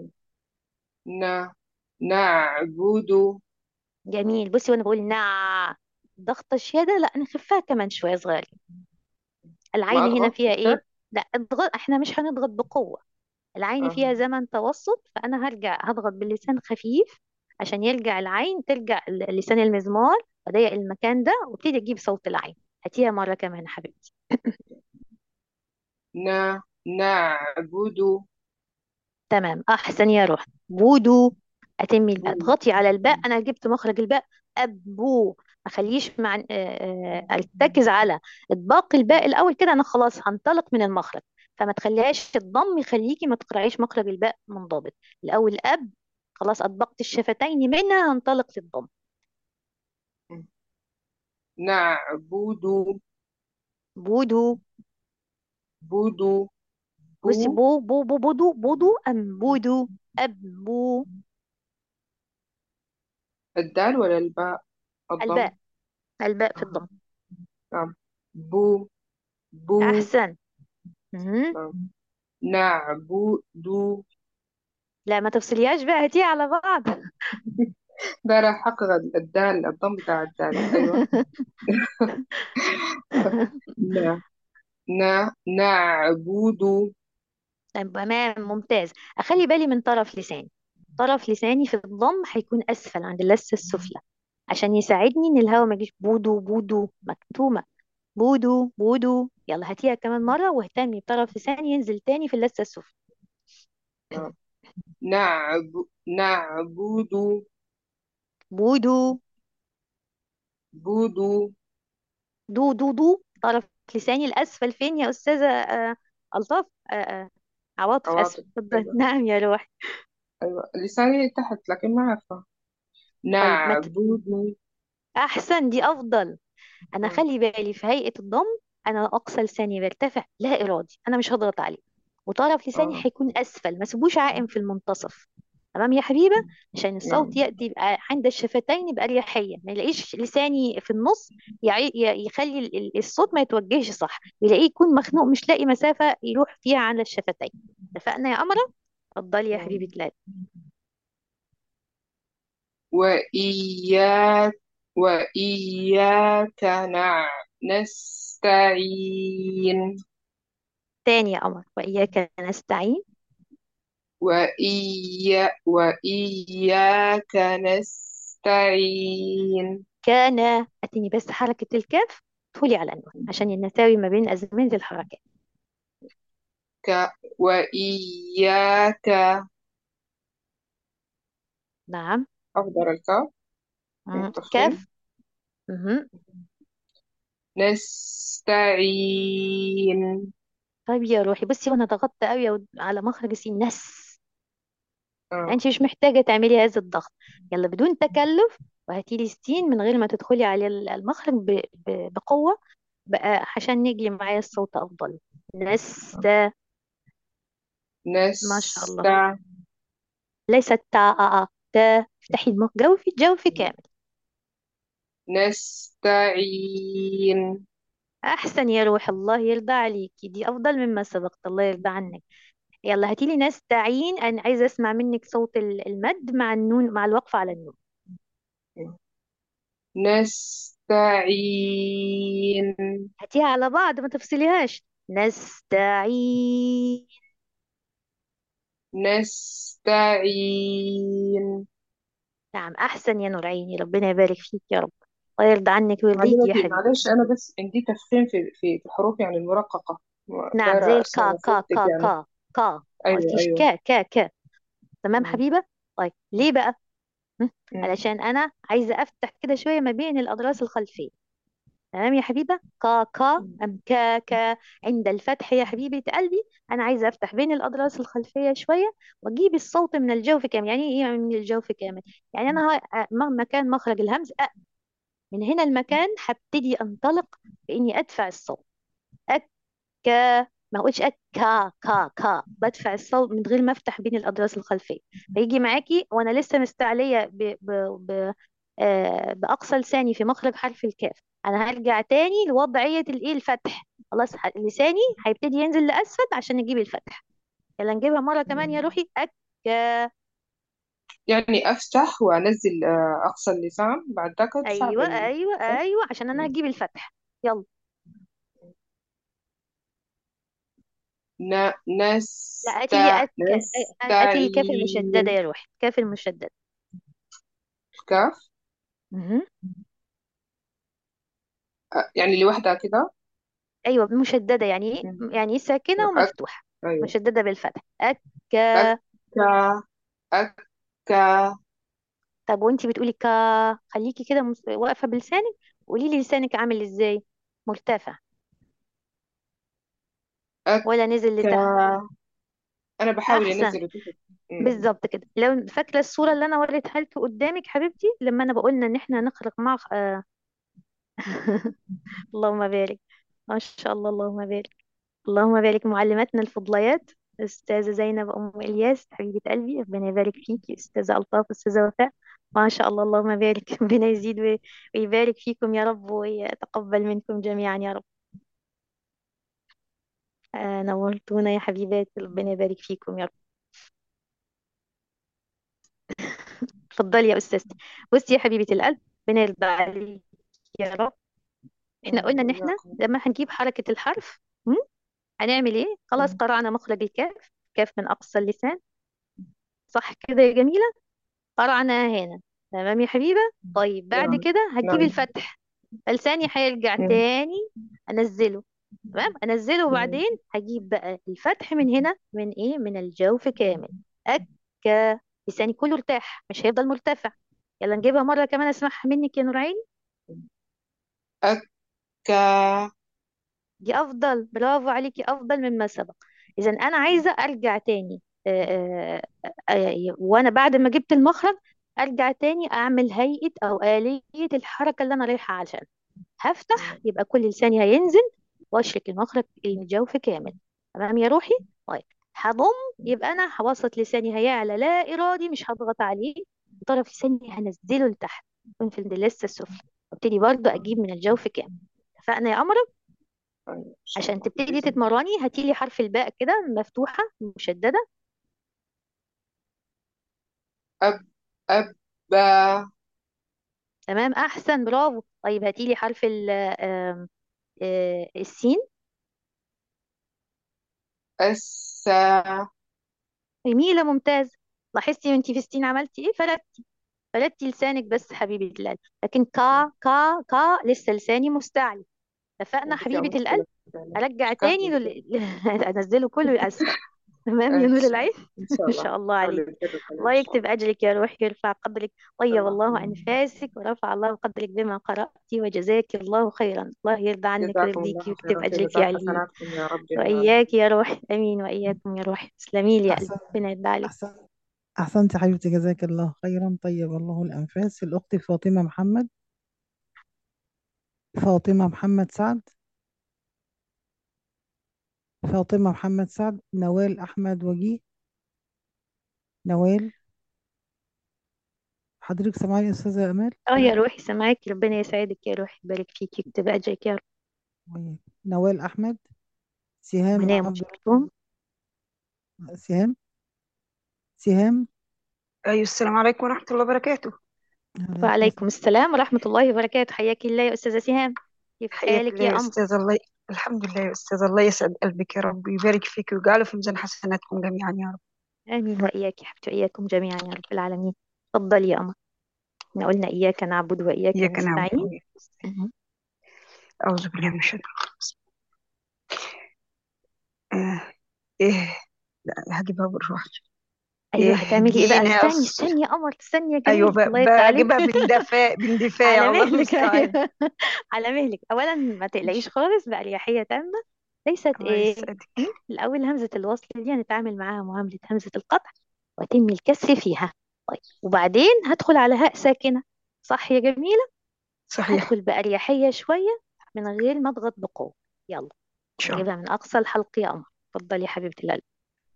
ن نعبد جميل بصي وأنا بقول نع ضغط الشهادة لا نخفها كمان شوية صغيرة ما العين هنا أضغط فيها أكتر إيه لا اضغط احنا مش هنضغط بقوة العين آه. فيها زمن توسط فأنا هرجع هضغط باللسان خفيف عشان يرجع العين ترجع ل- لسان المزمار وضيق المكان ده وابتدي أجيب صوت العين هاتيها مرة كمان يا حبيبتي ن نعبد تمام أحسن يا روح بودو أتمي الباء بو اضغطي على الباء أنا جبت مخرج الباء أبو ما خليش مع آه، آه، أركز على إطباق الباء الأول كده أنا خلاص هنطلق من المخرج فما تخليهاش الضم يخليكي ما تقرأيش مخرج الباء منضبط الأول أب خلاص أطبقت الشفتين منها هنطلق للضم نعبد بودو بدو بصي بو بو بو بو بودو بودو أم بودو أبو الدال ولا الباء الضم الباء الباء في الضم آه. نعم بو بو أحسن مهم. نعم نعبد لا ما تفصليهاش بقى هاتيها على بعض ده راح أحقق الدال الضم بتاع الدال أيوة ن ن نعبد تمام ممتاز اخلي بالي من طرف لساني طرف لساني في الضم هيكون اسفل عند اللثه السفلى عشان يساعدني ان الهواء ما يجيش بودو بودو مكتومه بودو بودو يلا هاتيها كمان مره واهتمي بطرف لساني ينزل تاني في اللثه السفلى نعم نعب نعبد بودو بدو دو دو دو طرف لساني الاسفل فين يا استاذه آه الطاف آه آه عواطف اسف عواطف اتفضل أيوة نعم يا روحي أيوة لساني تحت لكن ما عارفة طيب ما ت- نعبد احسن دي افضل انا آه. خلي بالي في هيئة الضم انا اقصى لساني بيرتفع لا ارادي انا مش هضغط عليه وطرف لساني آه. هيكون اسفل ما سيبوش عائم في المنتصف تمام يا حبيبة عشان الصوت نعم يأتي بقى عند الشفتين بأريحية ما يلاقيش لساني في النص يعي- ي- يخلي ال- ال- الصوت ما يتوجهش صح يلاقيه يكون مخنوق مش لاقي مسافة يروح فيها على الشفتين اتفقنا يا أمرة اتفضلي يا نعم حبيبة القلب وإياك وإياك نع نستعين تاني يا قمر وإياك نستعين وإيا وإياك نستعين كان اديني بس حركة الكاف ادخلي على النون عشان نساوي ما بين أزمنة الحركات ك وإياك نعم أفضل الكاف مم. التفخيم كاف مهم. نستعين طيب يا روحي بصي وانا ضغطت قوي على مخرج السين نس آه. انت مش محتاجة تعملي هذا الضغط يلا بدون تكلف وهاتي لي السين من غير ما تدخلي على المخرج ب... ب... بقوة بقى عشان نجلي معايا الصوت أفضل نست ما شاء الله نستع ليست تاء تا افتحي المخ جوفي جوفي كامل نستعين أحسن يا روح الله يرضى عليكي دي أفضل مما سبقت الله يرضى عنك يلا هاتي لي نستعين أنا عايزة أسمع منك صوت ال- المد مع النون مع الوقف على النون نستعين هاتيها على بعض ما تفصليهاش نستعين نستعين نعم أحسن يا نور عيني ربنا يبارك فيك يا رب الله يرضى عنك ويرضيك يا معلش حبيبي معلش أنا بس عندي تفخيم في في في الحروف يعني المرققة نعم زي دايرة أرسم الكا كا نصيحتك كا يعني كا كا ما أيوه قلتيش أيوه كا كا كا تمام مم. حبيبة طيب ليه بقى هم؟ مم. علشان أنا عايزة أفتح كده شوية ما بين الأضراس الخلفية تمام يا حبيبة كا كا مم. أم كا كا عند الفتح يا حبيبة قلبي أنا عايزة أفتح بين الأضراس الخلفية شوية وأجيب الصوت من الجوف كامل يعني إيه من الجوف كامل يعني أنا ه- مهما كان مخرج الهمز أ من هنا المكان هبتدي أنطلق بإني أدفع الصوت أك ما اقولش أك كا كا كا بدفع الصوت من غير ما افتح بين الاضراس الخلفيه فيجي معاكي وانا لسه مستعليه ب... ب... ب... آه باقصى لساني في مخرج حرف الكاف انا هرجع تاني لوضعيه الايه الفتح خلاص ح- لساني هيبتدي ينزل لاسفل عشان اجيب الفتح يلا نجيبها مره كمان يا روحي أك يعني أفتح وأنزل آه، أقصى اللسان بعد ذاك أدفع ايوه بال ايوه صح؟ ايوه عشان انا مم. هجيب الفتح يلا ن... لا نست... هاتي لي أك هاتي لي الكاف المشدده نستعين يا روحي الكاف المشدده الكاف مهم. آه، يعني لوحدها كده ايوه مشدده يعني ايه مم. يعني ساكنه أك... ومفتوحه أيوه مشدده بالفتح أك أكا أكا طب وانتي بتقولي كا خليكي كده مس- واقفه بلسانك قولي لي لسانك عامل ازاي مرتفع ولا نزل لتحت أكا أنا بحاول احسن أنزل لتحت مم. بالظبط كده لو فاكره الصوره اللي انا وريتها لك قدامك حبيبتي لما انا بقولنا ان احنا نخرج مع آه. اللهم بارك ما شاء الله اللهم بارك اللهم بارك معلماتنا الفضليات أستاذة زينب أم إلياس حبيبة قلبي ربنا يبارك فيكي أستاذة ألطاف أستاذة وفاء ما شاء الله اللهم بارك ربنا يزيد وي- ويبارك فيكم يا رب ويتقبل منكم جميعا يا رب آه نورتونا يا حبيبات ربنا يبارك فيكم يا رب اتفضلي يا أستاذتي بصي يا حبيبة القلب ربنا يرضى عليك يا رب احنا آمين قلنا ان احنا وإياكم لما هنجيب حركة الحرف م? هنعمل ايه خلاص مم. قرأنا مخرج الكاف كاف من أقصى اللسان صح كده يا جميلة قرعنا هنا تمام يا حبيبة طيب بعد نعم كده هتجيب نعم الفتح فلساني هيرجع مم. تاني انزله تمام انزله مم. وبعدين هجيب بقى الفتح من هنا من ايه من الجوف كامل أكا لساني كله ارتاح مش هيفضل مرتفع يلا نجيبها مرة كمان اسمعها منك يا نورعين أكا دي افضل برافو عليكي افضل مما سبق اذا انا عايزة ارجع تاني آه، آه، آه، وانا بعد ما جبت المخرج ارجع تاني اعمل هيئة او آلية الحركة اللي انا رايحة عشان هفتح يبقى كل لساني هينزل واشرك المخرج الجوف كامل تمام يا روحي طيب هضم يبقى انا هوسط لساني هيعلى لا ارادي مش هضغط عليه طرف لساني هنزله لتحت يكون في اللثه السفلى وابتدي برضو اجيب من الجوف كامل اتفقنا يا قمر أيوة إن شاء عشان الله تبتدي بإذن تتمرني هاتيلي حرف الباء كده مفتوحه مشدده أب أبا تمام احسن برافو طيب هاتيلي حرف ال آم، آه، السين أسا جميلة ممتاز لاحظتي وانتي في السين عملتي ايه فردتي فردتي لسانك بس حبيبة القلب لكن كا كا كا لسه لساني مستعلي اتفقنا عندك يا حبيبة مشكلة القلب فعلا ارجع شكرا تاني لل... انزله كله للاسفل تمام يا إن نور شاء العين إن شاء ما الله شاء الله حاول عليك كده كمان الله إن شاء يكتب الله أجرك يا روح يرفع قدرك طيب الله اللهم أنفاسك ورفع الله قدرك بما قرأت وجزاك الله خيرا الله يرضى عنك جزاكم ويرضيك الله ويكتب خيرا في أجرك ميزان يعليك حسناتكم يا رب يا رب وإياك يا روح أمين وإياكم يا روح تسلمي لي يا قلبي أحسن ربنا يرضى عليك أحسن أحسنت حبيبتي جزاك الله خيرا طيب الله الأنفاس الأخت فاطمة محمد فاطمة محمد سعد فاطمة محمد سعد نوال أحمد وجيه نوال حضرتك سامعاني يا أستاذة أمال اه يا روحي سامعاك ربنا يسعدك يا روحي يبارك فيك يكتب أجرك يا رب وياك. نوال أحمد سهام ونام عبد وشكركم سهام سهام أيوة السلام عليكم ورحمة الله وبركاته عليكم وعليكم السلام السلام ورحمة الله وبركاته حياك الله يا أستاذة سهام كيف حياك حالك الله يا يا قمر أستاذ الله الحمد لله يا أستاذ الله يسعد قلبك يا رب ويبارك فيك ويجعله في ميزان حسناتكم جميعا يا رب آمين وإياك يا حبيبتي وإياكم جميعا يا رب العالمين اتفضلي يا قمر احنا قلنا إياك نعبد وإياك إياك نعبد نستعين وإياك نستعين مهم. أعوذ بالله من الشيطان الرجيم آه إيه لا هجيبها بالراحة أيوه هتعملي إيه بقى اهدينا استني الص- استني يا قمر استني يا أيوة جميل ب- الله يرضى عليك بجيبها باندفاع باندفاع على الله مهلك المستعان أيوه على مهلك أولا ما إن تقلقيش شاء خالص بأريحية تامة ليست الله إيه يسعدك م? الأول همزة الوصل دي هنتعامل معاها معاملة همزة القطع وأتم الكسر فيها طيب وبعدين هدخل على هاء ساكنة صح يا جميلة صحيح هدخل بأريحية شوية من غير ما أضغط بقوة يلا إن شاء الله هنجيبها من أقصى الحلق يا قمر اتفضلي يا حبيبة القلب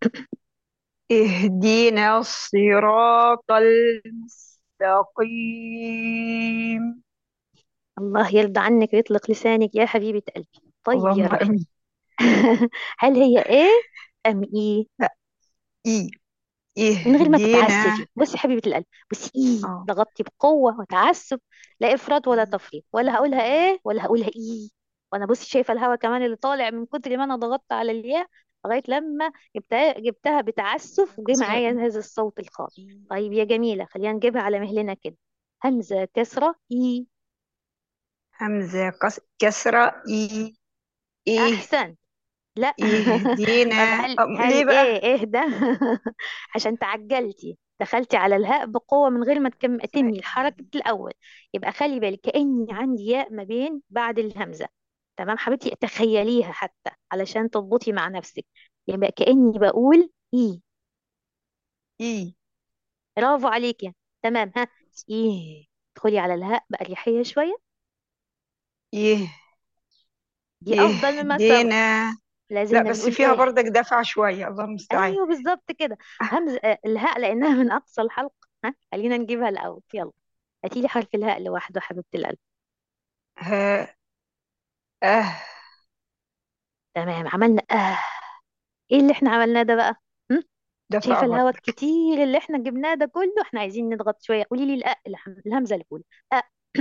اهدنا الصراط المستقيم الله يرضى عنك ويطلق لسانك يا حبيبة قلبي طيب يا اللهم روحي آمين هل هي ايه ام ايه لا إيه من غير ما اهدنا تتعسفي بصي يا حبيبة القلب بصي ايه اه ضغطتي بقوة وتعسف لا افراط ولا تفريط ولا هقولها ايه ولا هقولها ايه وانا بصي شايفة الهوا كمان اللي طالع من كتر ما انا ضغطت على الياء لغاية لما جبتها جبتها بتعسف وجه معايا هذا الصوت الخافي طيب يا جميلة خلينا نجيبها على مهلنا كده همزة كسرة ايه همزة قص... كسرة إيه إيه احسن لا اهدينا طب هل أم- هل ليه بقى ايه اهدى عشان تعجلتي دخلتي على الهاء بقوة من غير ما تكم- تنهي الحركة الأول يبقى خلي بالك كأني عندي ياء ما بين بعد الهمزة تمام حبيبتي تخيليها حتى علشان تضبطي مع نفسك يبقى كأني بقول إيه إيه برافو عليكي تمام ها إيه ادخلي على الهاء بأريحية شوية إيه دي أفضل مما سبق اهدينا لا لازلنا بس بنقول فيها إيه برضك دفع شوية الله المستعان ايوه بالظبط كده همزه آه، الهاء لانها من اقصى الحلق ها خلينا نجيبها الاول يلا هاتي لي حرف الهاء لوحده حبيبه القلب ها أه تمام عملنا اه ايه اللي احنا عملناه ده بقى هم؟ دفع شايفه الهواء برضك الكتير اللي احنا جبناه ده كله احنا عايزين نضغط شويه قولي لي الأ الهم- الهمزه الاولى أ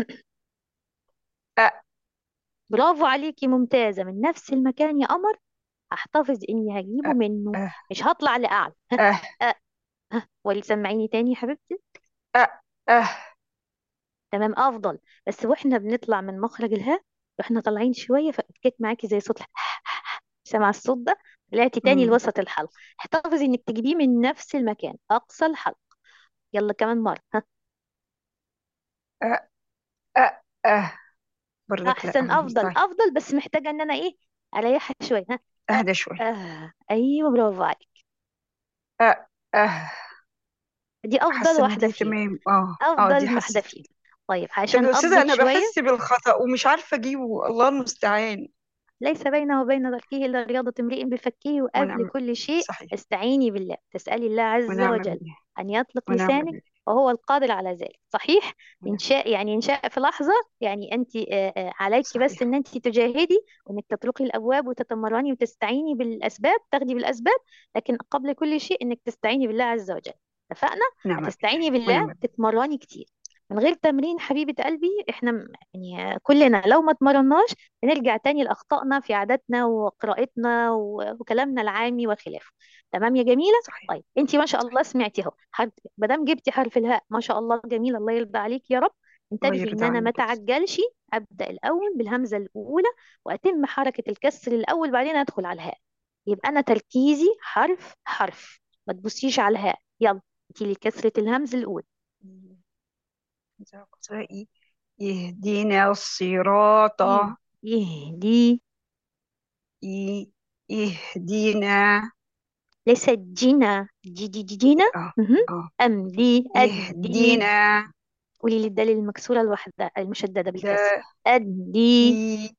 أه برافو عليكي ممتازه من نفس المكان يا قمر هحتفظ اني هجيبه أه منه أه مش هطلع لاعلى ها أه أ ها ولي سمعيني تاني يا حبيبتي أه أه تمام افضل بس واحنا بنطلع من مخرج الهاء واحنا طالعين شويه فكيت معاكي زي صوت سمع الصوت ده طلعتي تاني مم. لوسط الحلق احتفظي انك تجيبيه من نفس المكان اقصى الحلق يلا كمان مره ها أه أه أه برضك لا احسن الله افضل المستعان افضل بس محتاجه ان انا ايه اريحها شويه ها أه أهدى شوية آه. ايوه برافو عليك أه أه دي افضل حاسة إن واحده دي فيهم تمام اه اه افضل دي واحده حاسة فيهم طيب طب عشان يا أستاذة اضبط أنا شويه بحس بالخطأ ومش عارفة أجيبه الله المستعان ليس بينه وبين تركه إلا رياضة امرئ بفكه وقبل ونعم كل شيء صحيح استعيني بالله تسألي الله عز ونعم وجل بالله أن يطلق ونعم لسانك بالله وهو القادر على ذلك صحيح إن ونعم شاء يعني إن شاء في لحظة يعني أنت آه، آه، عليك بس صحيح إن أنت تجاهدي وإنك تطرقي الأبواب وتتمرني وتستعيني بالأسباب تاخدي بالأسباب لكن قبل كل شيء إنك تستعيني بالله عز وجل اتفقنا نعم بالله هتستعيني بالله ونعم بالله تتمرني كتير من غير تمرين حبيبة قلبي احنا م- يعني كلنا لو ما اتمرناش بنرجع تاني لأخطائنا في عاداتنا وقراءتنا و- وكلامنا العامي وخلافه تمام يا جميلة صحيح طيب انتي ما شاء صحيح الله سمعتي اهو حرف ما دام جبتي حرف الهاء ما شاء الله جميل الله يرضى عليك يا رب الله انتبهي ان يرضى انا ما عنك يا أستاذ اتعجلش ابدا الاول بالهمزه الاولى واتم حركه الكسر الاول بعدين ادخل على الهاء يبقى انا تركيزي حرف حرف ما تبصيش على الهاء يلا انتي لي كسره الهمز الاولى همزة قصيرة إيه يهدينا الصراط يه يهدي ي- يهدينا ليس جينا جي جي جي جينا اه مهم. اه أمدي أدي يهدينا قولي لي الدال المكسورة الواحدة المشددة بالكسر ده أدي دي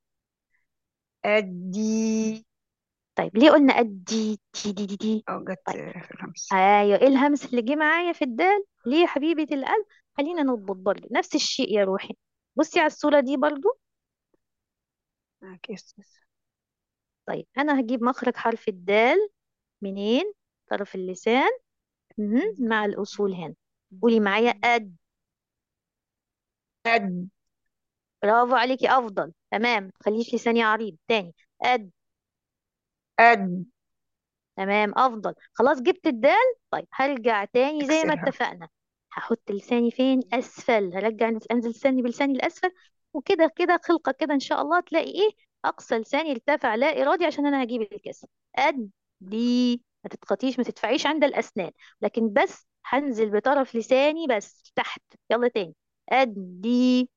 أدي طيب ليه قلنا أدي دي دي دي دي اه جت طيب في الهمس أيوة إيه الهمس اللي جه معايا في الدال ليه يا حبيبة القلب خلينا نضبط برضه نفس الشيء يا روحي بصي على الصورة دي برضه معاك يا أستاذ طيب أنا هجيب مخرج حرف الدال منين طرف اللسان مهم. مع الأصول هنا قولي معايا أد أد برافو عليكي أفضل تمام تخليش لساني عريض تاني أد أد تمام افضل خلاص جبت الدال طيب هرجع تاني زي ما اكسرها اتفقنا هحط لساني فين اسفل هرجع انزل لساني بلساني الاسفل وكده كده خلقة كده ان شاء الله تلاقي ايه اقصى لساني ارتفع لا ارادي عشان انا هجيب الكسر قد دي ما تتخطيش ما تدفعيش عند الاسنان لكن بس هنزل بطرف لساني بس تحت يلا تاني قد دي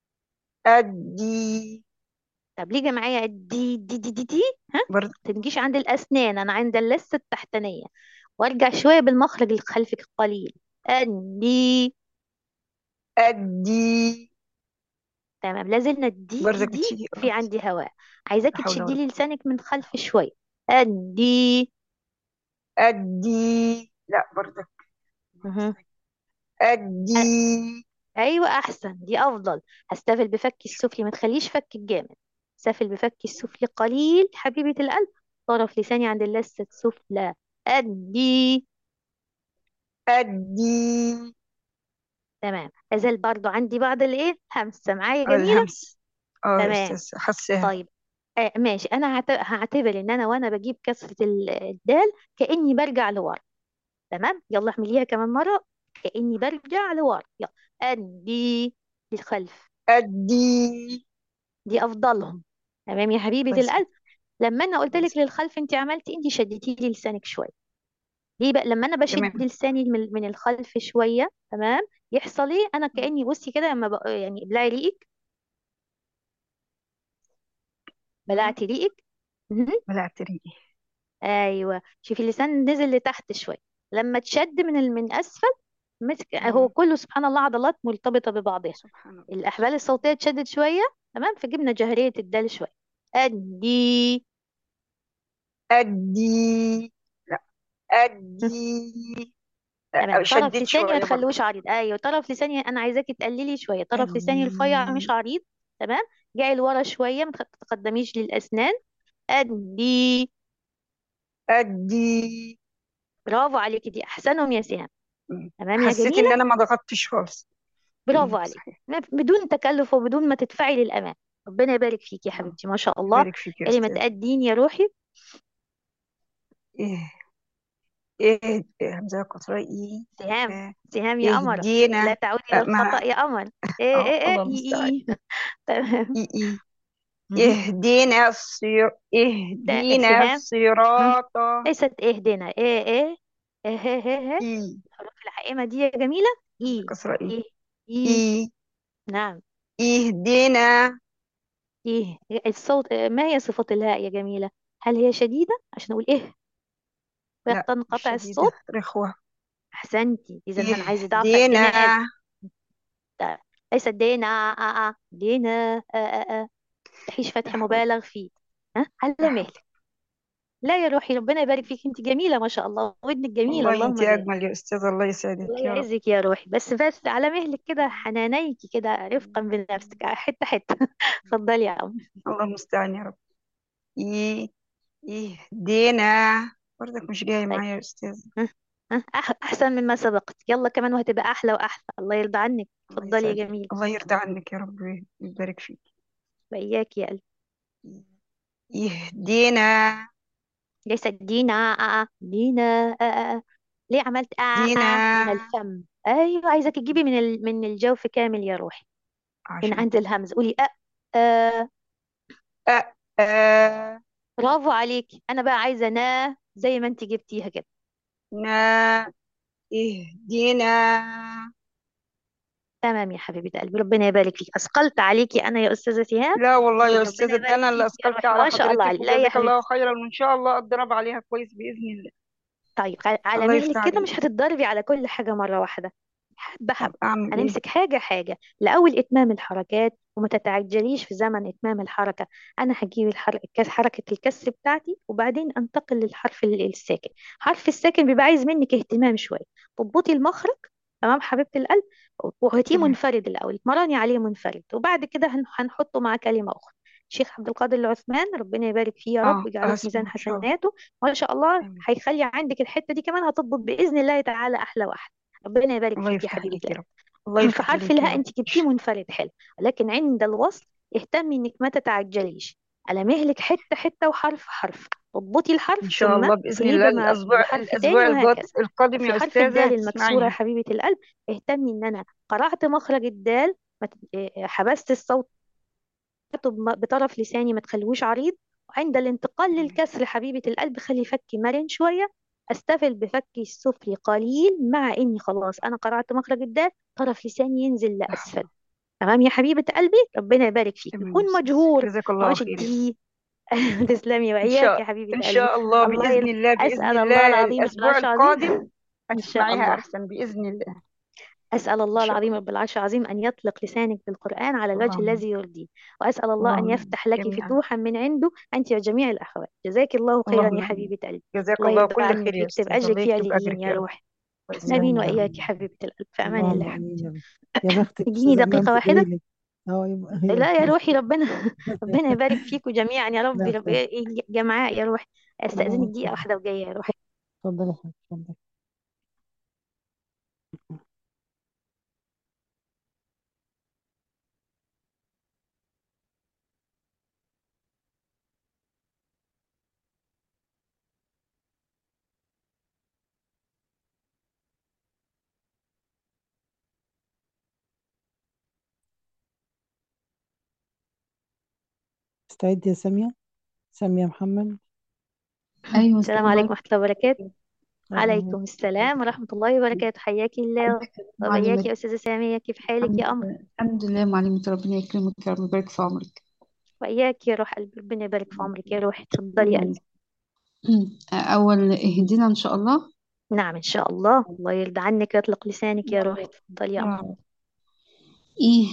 أدي طب ليه معايا دي دي دي دي دي ها برضه تنجيش عند الأسنان أنا عند اللثة التحتانية وارجع شوية بالمخرج الخلفي قليل أدي أدي تمام لازلنا الدي برضك دي بتيجي في اه عندي هواء لا عايزاكي حول تشدي ولا لي قوة لسانك من خلف شوية أدي أدي لا برضك مهم. أ- أدي أيوة أحسن دي أفضل هستفل بفكي السفلي ما تخليش فك الجامد استفل بفكي السفلي قليل حبيبة القلب طرف لساني عند اللثة السفلى أدي أدي تمام أزال برضو عندي بعض الإيه همسة معايا جميلة الهمس اه يا تمام أستاذ حسها طيب آه ماشي انا هعت- هعتبر ان انا وانا بجيب كسرة ال- الدال كأني برجع لورا تمام يلا اعمليها كمان مرة كأني برجع لورا يلا أدي للخلف أدي دي افضلهم تمام يا حبيبة كويس القلب لما انا قلت لك كويس للخلف انت عملتي انت شدتي لي لسانك شوية ليه بقى لما انا بشد تمام لساني من من الخلف شوية تمام يحصل ايه انا كأني بصي كده لما بق... يعني بلعي ريقك مم. بلعتي ريقك مهم. بلعت ريقي ايوه شوفي اللسان نزل لتحت شويه لما تشد من ال- من اسفل مسك هو اه كله سبحان الله عضلات مرتبطه ببعضها سبحان الله الاحبال الصوتيه اتشدت شويه تمام فجبنا جهريه الدال شويه ادي أدي لا أدي تمام طرف شديت لساني ما شوية برضه تخلوش عريض ايوه طرف لساني انا عايزاكي تقللي شويه طرف لساني رفيع مش أدي عريض تمام جاي لورا شويه ما تتقدميش للاسنان ادي أدي برافو عليكي دي احسنهم يا سهام مم. تمام يا حسيت إن جميله أنا ما ضغطتش خالص برافو مم. عليك صحيح ما- بدون تكلف وبدون ما تدفعي للأمام ربنا يبارك فيك يا اه حبيبتي ما شاء الله يبارك فيك يا كلمة أستاذ الدين يا روحي إيه إيه إيه همزة قصرى إيه سهام آه. سهام يا قمرة لا اهدينا تعودي آه، للخطأ مع يا قمر ايه اه ايه الله ايه اي المستعان اي تمام إيه إيه مهم. اهدنا الصراط تا- اهدنا سهام مهم. الصراط ليست اهدنا ايه ايه ايه ايه ايه إيه الحروف العائمة دي يا جميلة همزة اي قصرى إيه ايه اي إيه نعم اهدنا ايه الصوت ما هي صفة الهاء يا جميلة هل هي شديدة عشان اقول ايه لا مش وينقطع شديدة الصوت رخوة احسنتي اذا انا عايزة ضعف اهدنا اعتماد ده ليس دينا آه آه دينا آه آه آه تحيش فتح لا حول مبالغ فيه ها على لا حول مهلك لا يا روحي ربنا يبارك فيك انت جميلة ما شاء الله ودنك جميلة والله انت اللهم بارك اجمل يا استاذ الله يسعدك الله يا رب يعزك يا روحي بس بس على مهلك كده حنانيكي كده رفقا بنفسك حتة حتة اتفضلي يا عم الله المستعان يا رب ايه اهدنا برضك مش جاي طيب معايا يا استاذ ها ها أح أحسن مما سبقت يلا كمان وهتبقى أحلى وأحلى الله يرضى عنك الله اتفضلي يا يسعدك جميل الله يرضى عنك يا رب ويبارك فيك وإياك يا قلبي يهدينا ليس دينا آه آه. دينا آه آه. آه. ليه عملت آه آه دينا من الفم أيوة عايزك تجيبي من ال... من الجوف كامل يا روحي من عشان عند الهمز قولي أ آه. أ أ برافو عليكي أنا بقى عايزة نا زي ما أنت جبتيها كده نا اهدنا تمام يا حبيبة قلبي ربنا يبارك فيك أثقلت عليكي أنا يا أستاذة سهام لا والله يا ربنا أستاذة يبارك أنا اللي فيك يا أثقلت روحي على ما شاء الله حضرتك عليك لا يا وجزاك الله حبيبتي خيرا وإن شاء الله أتدرب عليها كويس بإذن الله طيب على على الله مهلك يفتح كده عليك مش هتتدربي على كل حاجة مرة واحدة حبة طب حبة أعمل إيه؟ هنمسك حاجة حاجة لأول إتمام الحركات وما تتعجليش في زمن إتمام الحركة أنا هجيب الحر... الكس... حركة الكسر بتاعتي وبعدين أنتقل للحرف ال- الساكن حرف الساكن بيبقى عايز منك اهتمام شوية تضبطي المخرج تمام حبيبة القلب وهاتيه تمام منفرد الأول اتمرني عليه منفرد وبعد كده هن... هنحطه مع كلمة أخرى الشيخ عبد القادر العثمان ربنا يبارك فيه يا رب أه ويجعله في هسمع ميزان إن شاء الله حسناته ما شاء الله آمين هيخلي عندك الحتة دي كمان هتضبط بإذن الله تعالى أحلى وأحلى ربنا يبارك الله فيك يا يفتح حبيبة عليك يا القلب رب الله يفتح فحرف عليك يا الهاء رب انت جبتيه منفرد حلو ولكن عند الوصل اهتمي انك ما تتعجليش على مهلك حتة حتة وحرف حرف اضبطي إن الحرف شاء ثم الله بإذن اقلبي الله مع الأسبوع بحرف الأسبوع تاني القاد- وهكذا القادم وفي يا حرف أستاذة الدال المكسورة يا هتسمعيها حبيبة القلب اهتمي ان انا قرأت مخرج الدال ما ت- اه، حبست الصوت بم- بطرف لساني ما تخلوش عريض وعند الانتقال تمام للكسر حبيبة القلب خلي فكي مرن شوية استفل بفكي السفلي قليل مع اني خلاص انا قرأت مخرج الدال طرف لساني ينزل لا لأسفل حول تمام يا حبيبة قلبي ربنا يبارك فيك تمام يا يكون أستاذة مجهور جزاك ما الله هوش خير يا الدي تسلمي إن وإياك شاء يا حبيبة إن قلبي شاء الله الله بإذن ير... الله بإذن أسأل الله الله العظيم رب الأسبوع العرش العظيم القادم إن شاء هتسمعيها الله أحسن بإذن الله أسأل إن الله شاء العظيم الله رب العرش العظيم أن يطلق لسانك بالقرآن على الوجه اللهم الذي يرضيه وأسأل الله أن اللهم يفتح لك جميعا فتوحا من عنده أنت وجميع الأخوات جزاك الله خيرا اللهم يا آمين حبيبة قلبي جزاك الله الله يرضى كل عنك خير يا ويكتب أستاذ أجرك الله في يكتب عليين أجرك يا يا رب روحي بإذن آمين الله وإياك يا آمين حبيبة القلب في أمان اللهم الله امين حبيبتي يا رب يا بختك تديني استاذه دقيقة امام واحدة تدعيلي اه يبقى هي لا يا روحي ربنا ربنا يبارك فيكم جميعا يا رب لا رب خير جمعاء يا روحي استأذنك ربنا دقيقة يكرمك واحدة وجاية يا روحي اتفضلي يا حبيبتي اتفضلي استعدي يا سامية سامية محمد أيوة السلام السلام عليكم ورحمة الله وبركاته عليكم عليكم السلام ورحمة الله وبركاته حياك الله ازيك يا وبياك معلمة يا أستاذة سامية كيف حالك الحمد يا قمر لله الحمد لله معلمة ربنا يكرمك يا رب يبارك في عمرك وإياك يا روح قلبي ربنا يبارك في عمرك يا روحي اتفضلي يا قلبي أول اهدنا إن شاء الله نعم إن شاء الله الله يرضى عنك ويطلق لسانك يا روحي اتفضلي يا قمر آه. إيه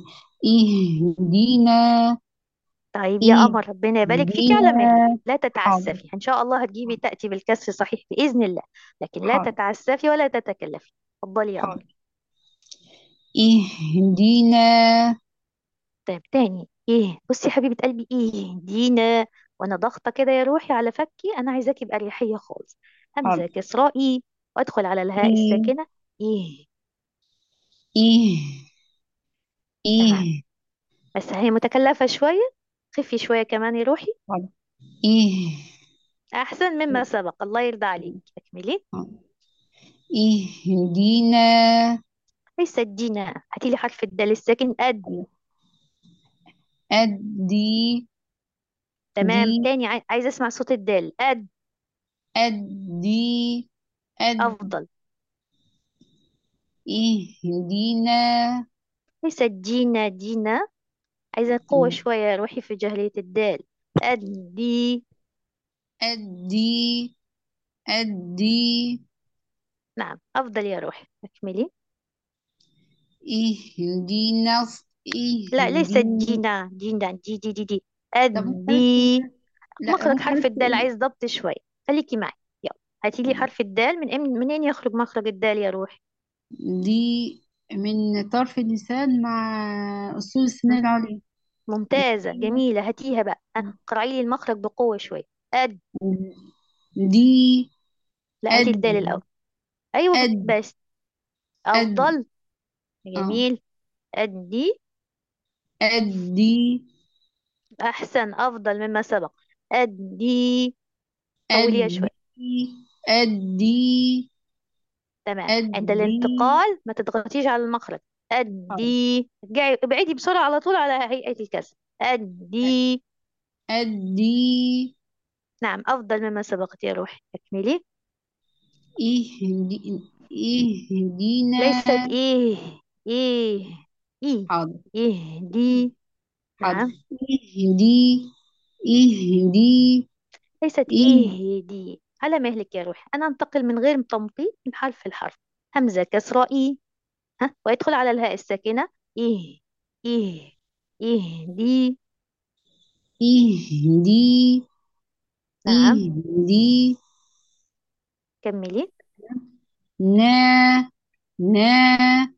اهدينا طيب يا قمر ربنا يبارك فيكي على مهلك اهدينا لا حاضر تتعسفي إن شاء الله هتجيبي تأتي بالكسر صحيح بإذن الله لكن لا حاضر تتعسفي ولا تتكلفي اتفضلي يا قمر حاضر اهدينا طيب تاني ايه بصي يا حبيبة قلبي ايه دينا وانا ضاغطة كده يا روحي على فكي انا عايزاكي بأريحية خالص همزة حاضر كسراء ايه وادخل على الهاء إيه الساكنة ايه إيه تمام إيه بس هي متكلفة شوية خفي شوية كمان يا روحي حاضر إيه احسن مما سبق الله يرضى عليك اكملي حاضر. اهدينا ليس دينا هاتي لي حرف الدال الساكن اد أدي تمام دي تاني عاي- عايزة اسمع صوت الدال اد أدي أد افضل اهدينا ليس دينا دينا عايزة قوة شوية يا روحي في جهلية الدال ادي أدي أدي نعم افضل يا روحي اكملي اهدينا لا ليست اهدينا جينا جينا دي دي دي دي طب ممكن أدي لا مخرج ممكن حرف الدال أكتب عايز ضبط شوية خليكي معي يلا هاتي لي حرف الدال من إم- منين يخرج مخرج الدال يا روحي دي من طرف اللسان مع أصول السنان م? العليا ممتازة جميلة هاتيها بقى أه. قرعي لي المخرج بقوة شوية أد دي لا هاتي الدال أد الأول أيوة أد بس أد أفضل اه جميل أدي أدي أحسن أفضل مما سبق أدي طوليها شوي أدي أدي تمام عند أدي الانتقال ما تضغطيش على المخرج حاضر أدي ارجعي ابعدي بسرعة على طول على هيئة الكسر أدي أدي نعم أفضل مما سبقت يا روحي اكملي اهدي اهدينا ليست إيه إيه إيه حاضر يهدي حاضر نعم اهدي اهدي ليست إيه إهدي على مهلك يا روحي أنا أنتقل من غير تمطيط من حرف لحرف همزة كسرة إيه ها ويدخل على الهاء الساكنة إيه إيه إهدي اهدي نعم اهدي كملي نا نا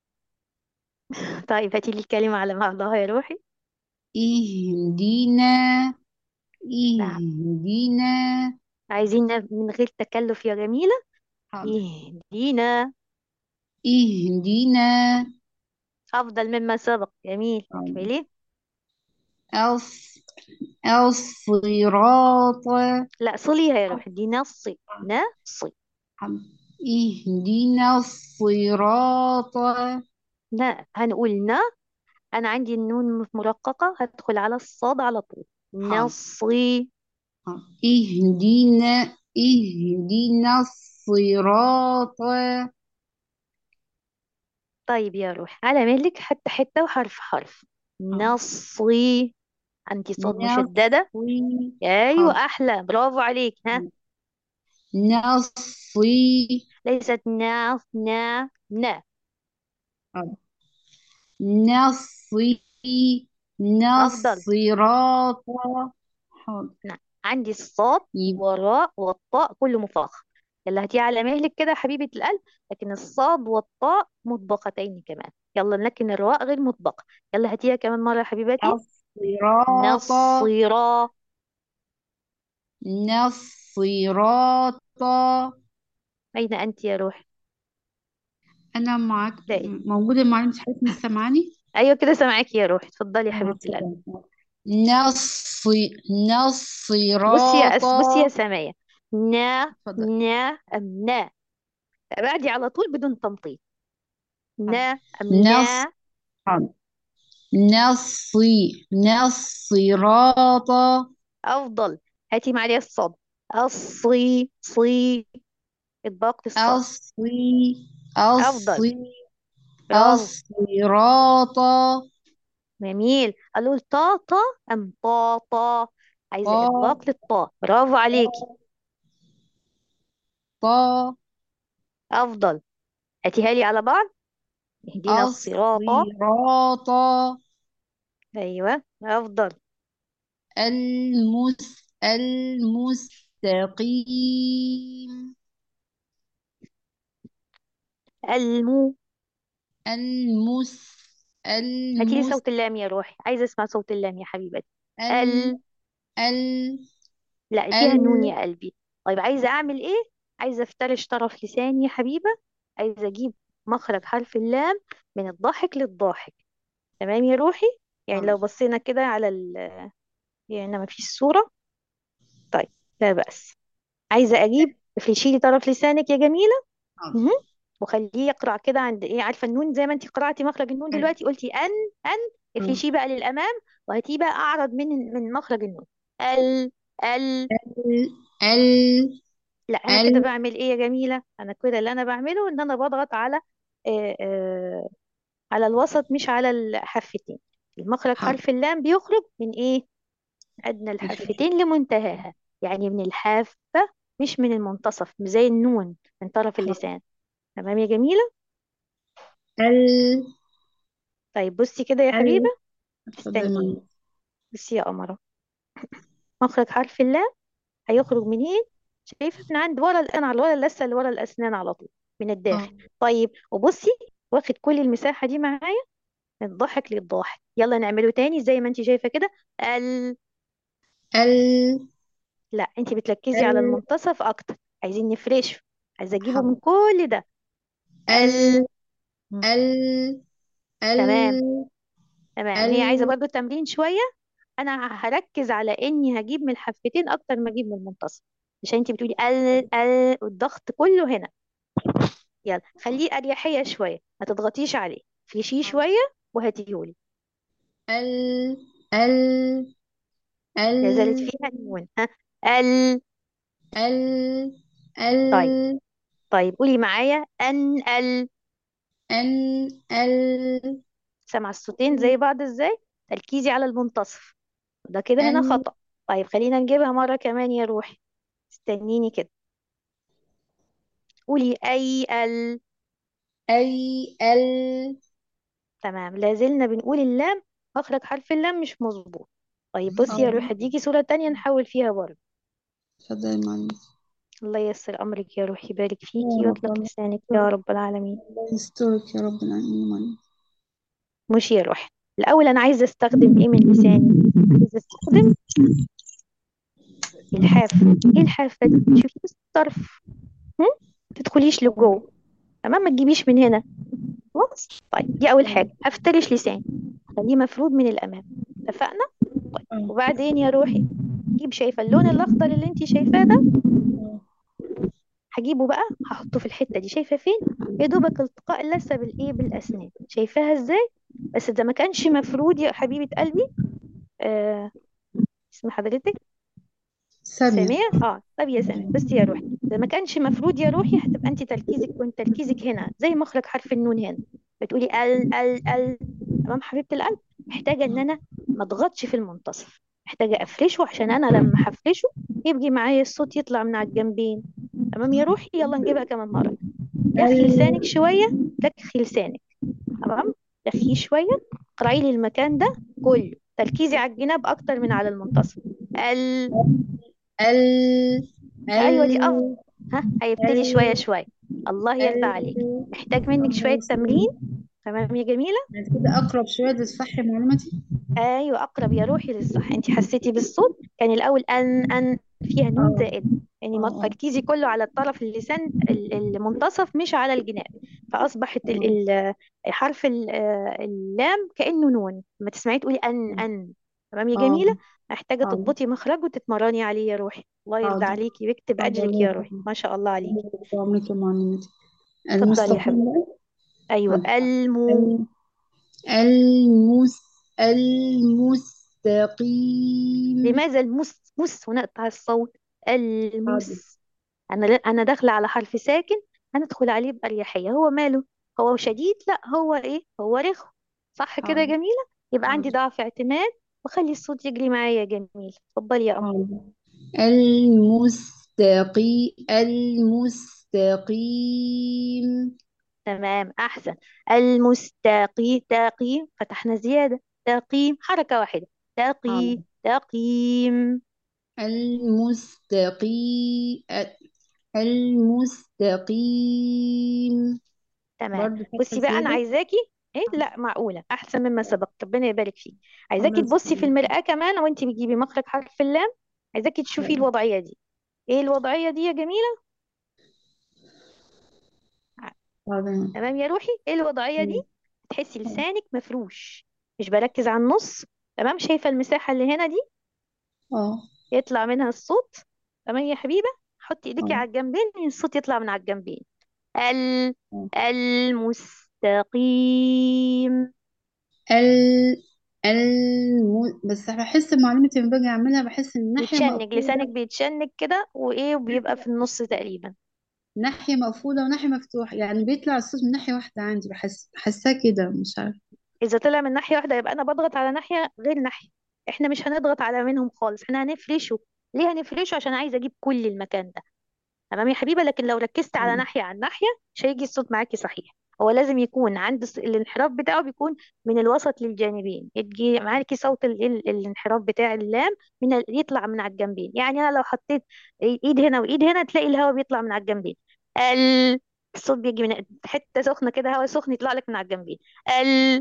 طيب هاتي لي الكلمة على بعضها يا روحي اهدينا نعم اهدينا عايزين من غير تكلف يا جميلة حاضر يهدينا اهدينا أفضل مما سبق جميل حاضر اكملي الص الصراط لا صليها يا روحي دي نصي نصي حاضر اهدينا الصراط لا هنقول نا أنا عندي النون مرققة هدخل على الصاد على طول حاضر نصي حاضر. اهدينا اهدينا الصراط طيب يا روح على مهلك حتى حتة وحرف حرف حاضر. نصي عندي صاد مشددة نصي أيوة حاضر. أحلى برافو عليك ها نصي ليست نا نا نا حاضر. نصي أفضل نصراط حاضر نعم عندي الصاد يبقى والراء والطاء كله مفخم يلا هاتي على مهلك كده يا حبيبة القلب لكن الصاد والطاء مطبقتين كمان يلا لكن الراء غير مطبقة يلا هاتيها كمان مرة يا حبيبتي الصراط نصيرا نصراط أين أنت يا روح أنا معاك لا موجودة معلم حضرتك مش سامعاني؟ أيوة كده سامعاكي يا روح اتفضلي يا آه، حبيبة القلب اتفضل. نصي بصي يا نصراط أس بصي يا سمية نا اتفضل نا أم نا بعدي على طول بدون تمطيط نا حاضر. أم نص نا حاضر. نصي نصراط أفضل هاتي معايا الصاد الصي صي إطباق الصاد أصي أفضل أصي برافو الصراط جميل قالوا طا طا أم طا طا عايزة طا إطباق للطاء برافو عليكي طا أفضل هاتيها لي على بعض اهدنا الصراط الصراط أيوة أفضل المس المستقيم المو المس هاتي لي المس صوت اللام يا روحي عايزة أسمع صوت اللام يا حبيبتي ال ال ال لا فيها النون ال يا قلبي طيب عايزة أعمل إيه عايزة أفترش طرف لساني يا حبيبة عايزة أجيب مخرج حرف اللام من الضاحك للضاحك تمام يا روحي يعني لو حاضر بصينا كده على ال يعني ما فيش صورة طيب لا بأس عايزة أجيب افرشي لي طرف لسانك يا جميلة حاضر مهم. وخليه يقرأ كده عند إيه عارفة النون زي ما أنت قرأتي مخرج النون ال دلوقتي قلتي أن أن ال افرشيه بقى للأمام وهاتيه بقى أعرض من من مخرج النون ال ال ال لا أنا كده ال بعمل إيه يا جميلة أنا كده اللي أنا بعمله إن أنا بضغط على آه آه على الوسط مش على الحرفتين المخرج حاضر حرف اللام بيخرج من إيه أدنى الف الحرفتين لمنتهاها يعني من الحافة مش من المنتصف مش زي النون من طرف حاضر اللسان تمام يا جميلة ال طيب بصي كده يا حبيبة ال اتفضل استنيني معلم بصي يا قمرة مخرج حرف اللام هيخرج منين شايفة من عند ورا الآن على ورا اللثة اللي ورا الأسنان على طول من الداخل اه طيب وبصي واخد كل المساحة دي معايا من الضحك للضاحك يلا نعمله تاني زي ما انت شايفة كده ال ال لا انت بتركزي على ال المنتصف اكتر عايزين نفرشه عايزة اجيبه حاضر من كل ده ال ال ال تمام ال تمام هي عايزة ال برضو تمرين شوية انا هركز على اني هجيب من الحفتين اكتر ما اجيب من المنتصف عشان انتي بتقولي ال ال والضغط كله هنا يلا خليه اريحية شوية ما تضغطيش عليه فيشيه شوية وهاتيهولي ال ال لا زالت ال فيها النون ها ال ال طيب ال طيب قولي معايا ان ال ان ال سمع الصوتين زي بعض ازاي تركيزي على المنتصف ده كده هنا ان خطأ طيب خلينا نجيبها مرة كمان يا روحي استنيني كده قولي اي ال اي ال تمام لازلنا بنقول اللام مخرج حرف اللام مش مظبوط طيب بصي يا روحي اه هديكي صورة تانية نحاول فيها برضه اتفضلي يا معلم الله ييسر امرك يا روحي يبارك يا فيكي رب ويطلق الله لسانك يا رب العالمين الله يسترك يا رب العالمين يا معلم مش يا روحي الاول انا عايزه استخدم ايه من لساني عايزه استخدم الحافه ايه الحافه دي شوفي بس الطرف هم؟ ما تدخليش لجوه تمام ما تجيبيش من هنا خلاص طيب دي اول حاجه هفترش لساني خليه مفرود من الامام اتفقنا طيب اه وبعدين يا روحي جيب شايفه اللون الاخضر اللي انت شايفاه ده هجيبه بقى هحطه في الحته دي شايفه فين يا دوبك التقاء لثه بالايه بالاسنان شايفاها ازاي بس ده ما كانش مفرود يا حبيبه قلبي آه اسم حضرتك سامية سامية اه طب يا سامية بصي يا روحي ده ما كانش مفروض يا روحي هتبقى انت تركيزك وانت تركيزك هنا زي مخرج حرف النون هنا بتقولي ال ال ال تمام حبيبة القلب محتاجة ان انا ما اضغطش في المنتصف محتاجة افرشه عشان انا لما هفرشه يبقى معايا الصوت يطلع من على الجنبين تمام يا روحي يلا نجيبها كمان مرة لفي لسانك ال شوية لفي لسانك تمام لفيه شوية اقرأي لي المكان ده كله تركيزي على الجناب اكتر من على المنتصف ال ال ايوه دي افضل ال ها هيبتدي شوية ال شوية الله يرضى عليك ال محتاج منك الله شوية تمرين يسلمك تمام يا جميلة بعد كده أقرب شوية للصح معلوماتي ايوه اقرب يا روحي للصح انت حسيتي بالصوت كان الاول ان ان فيها نون اه زائد يعني ما اه اه تركيزي كله على الطرف اللسان ال- المنتصف مش على الجناب فاصبحت ال اه ال حرف ال- آه، اللام كانه نون لما تسمعي تقولي ان ان تمام يا اه جميله محتاجه حاضر تضبطي مخرج وتتمرني عليه يا روحي الله يرضى حاضر عليكي ويكتب حاضر اجرك الله يا روحي يسلمك ما شاء الله عليكي الله يبارك في عمرك يا معلمتي اتفضلي يا المستقيم حبيبتي بقى ايوه حاضر المو ال- المس المستقيم لماذا المس مس ونقطع الصوت حاضر المس انا انا داخله على حرف ساكن هندخل عليه بأريحية هو ماله هو شديد لا هو ايه هو رخو صح كده يا حاضر جميلة يبقى عندي حاضر ضعف اعتماد وخلي الصوت يجري معايا يا جميل اتفضلي يا قمر حاضر المستقي المستقيم تمام احسن المستقي تقي فتحنا زيادة تقيم حركة واحدة تقي حاضر تقيم المستقي المستقيم تمام برضو فتحة بصي بقى انا زيادة عايزاكي ايه لا معقولة احسن مما سبق ربنا يبارك فيك عايزاكي الله تبصي في يسلمك المرآة كمان وانتي بتجيبي مخرج حرف اللام عايزاكي تشوفي الوضعية دي ايه الوضعية دي يا جميلة حاضر تمام يا روحي ايه الوضعية دي تحسي لسانك مفروش مش بركز على النص تمام شايفة المساحة اللي هنا دي اه يطلع منها الصوت تمام يا حبيبة حطي ايديكي اه على الجنبين الصوت يطلع من على الجنبين ال اه المستقيم ال الم... بس بحس معلومتي لما باجي اعملها بحس ان الناحية بيتشنج لسانك مقفولة بيتشنج كده وايه وبيبقى في النص تقريبا ناحية مقفولة وناحية مفتوحة يعني بيطلع الصوت من ناحية واحدة عندي بحس بحسها كده مش عارفة اذا طلع من ناحية واحدة يبقى انا بضغط على ناحية غير ناحية احنا مش هنضغط على منهم خالص احنا هنفرشه ليه هنفرشه عشان عايزة اجيب كل المكان ده تمام يا حبيبة لكن لو ركزت على اه ناحية عن ناحية مش هيجي الصوت معاكي صحيح هو لازم يكون عند الص- الانحراف بتاعه بيكون من الوسط للجانبين يجي معاكي صوت ال... ال... الانحراف بتاع اللام من ال... يطلع من على الجنبين يعني انا لو حطيت ايد هنا وايد هنا تلاقي الهواء بيطلع من على الجنبين ال... الصوت بيجي من حتة سخنة كده هواء سخن يطلع لك من على الجنبين ال...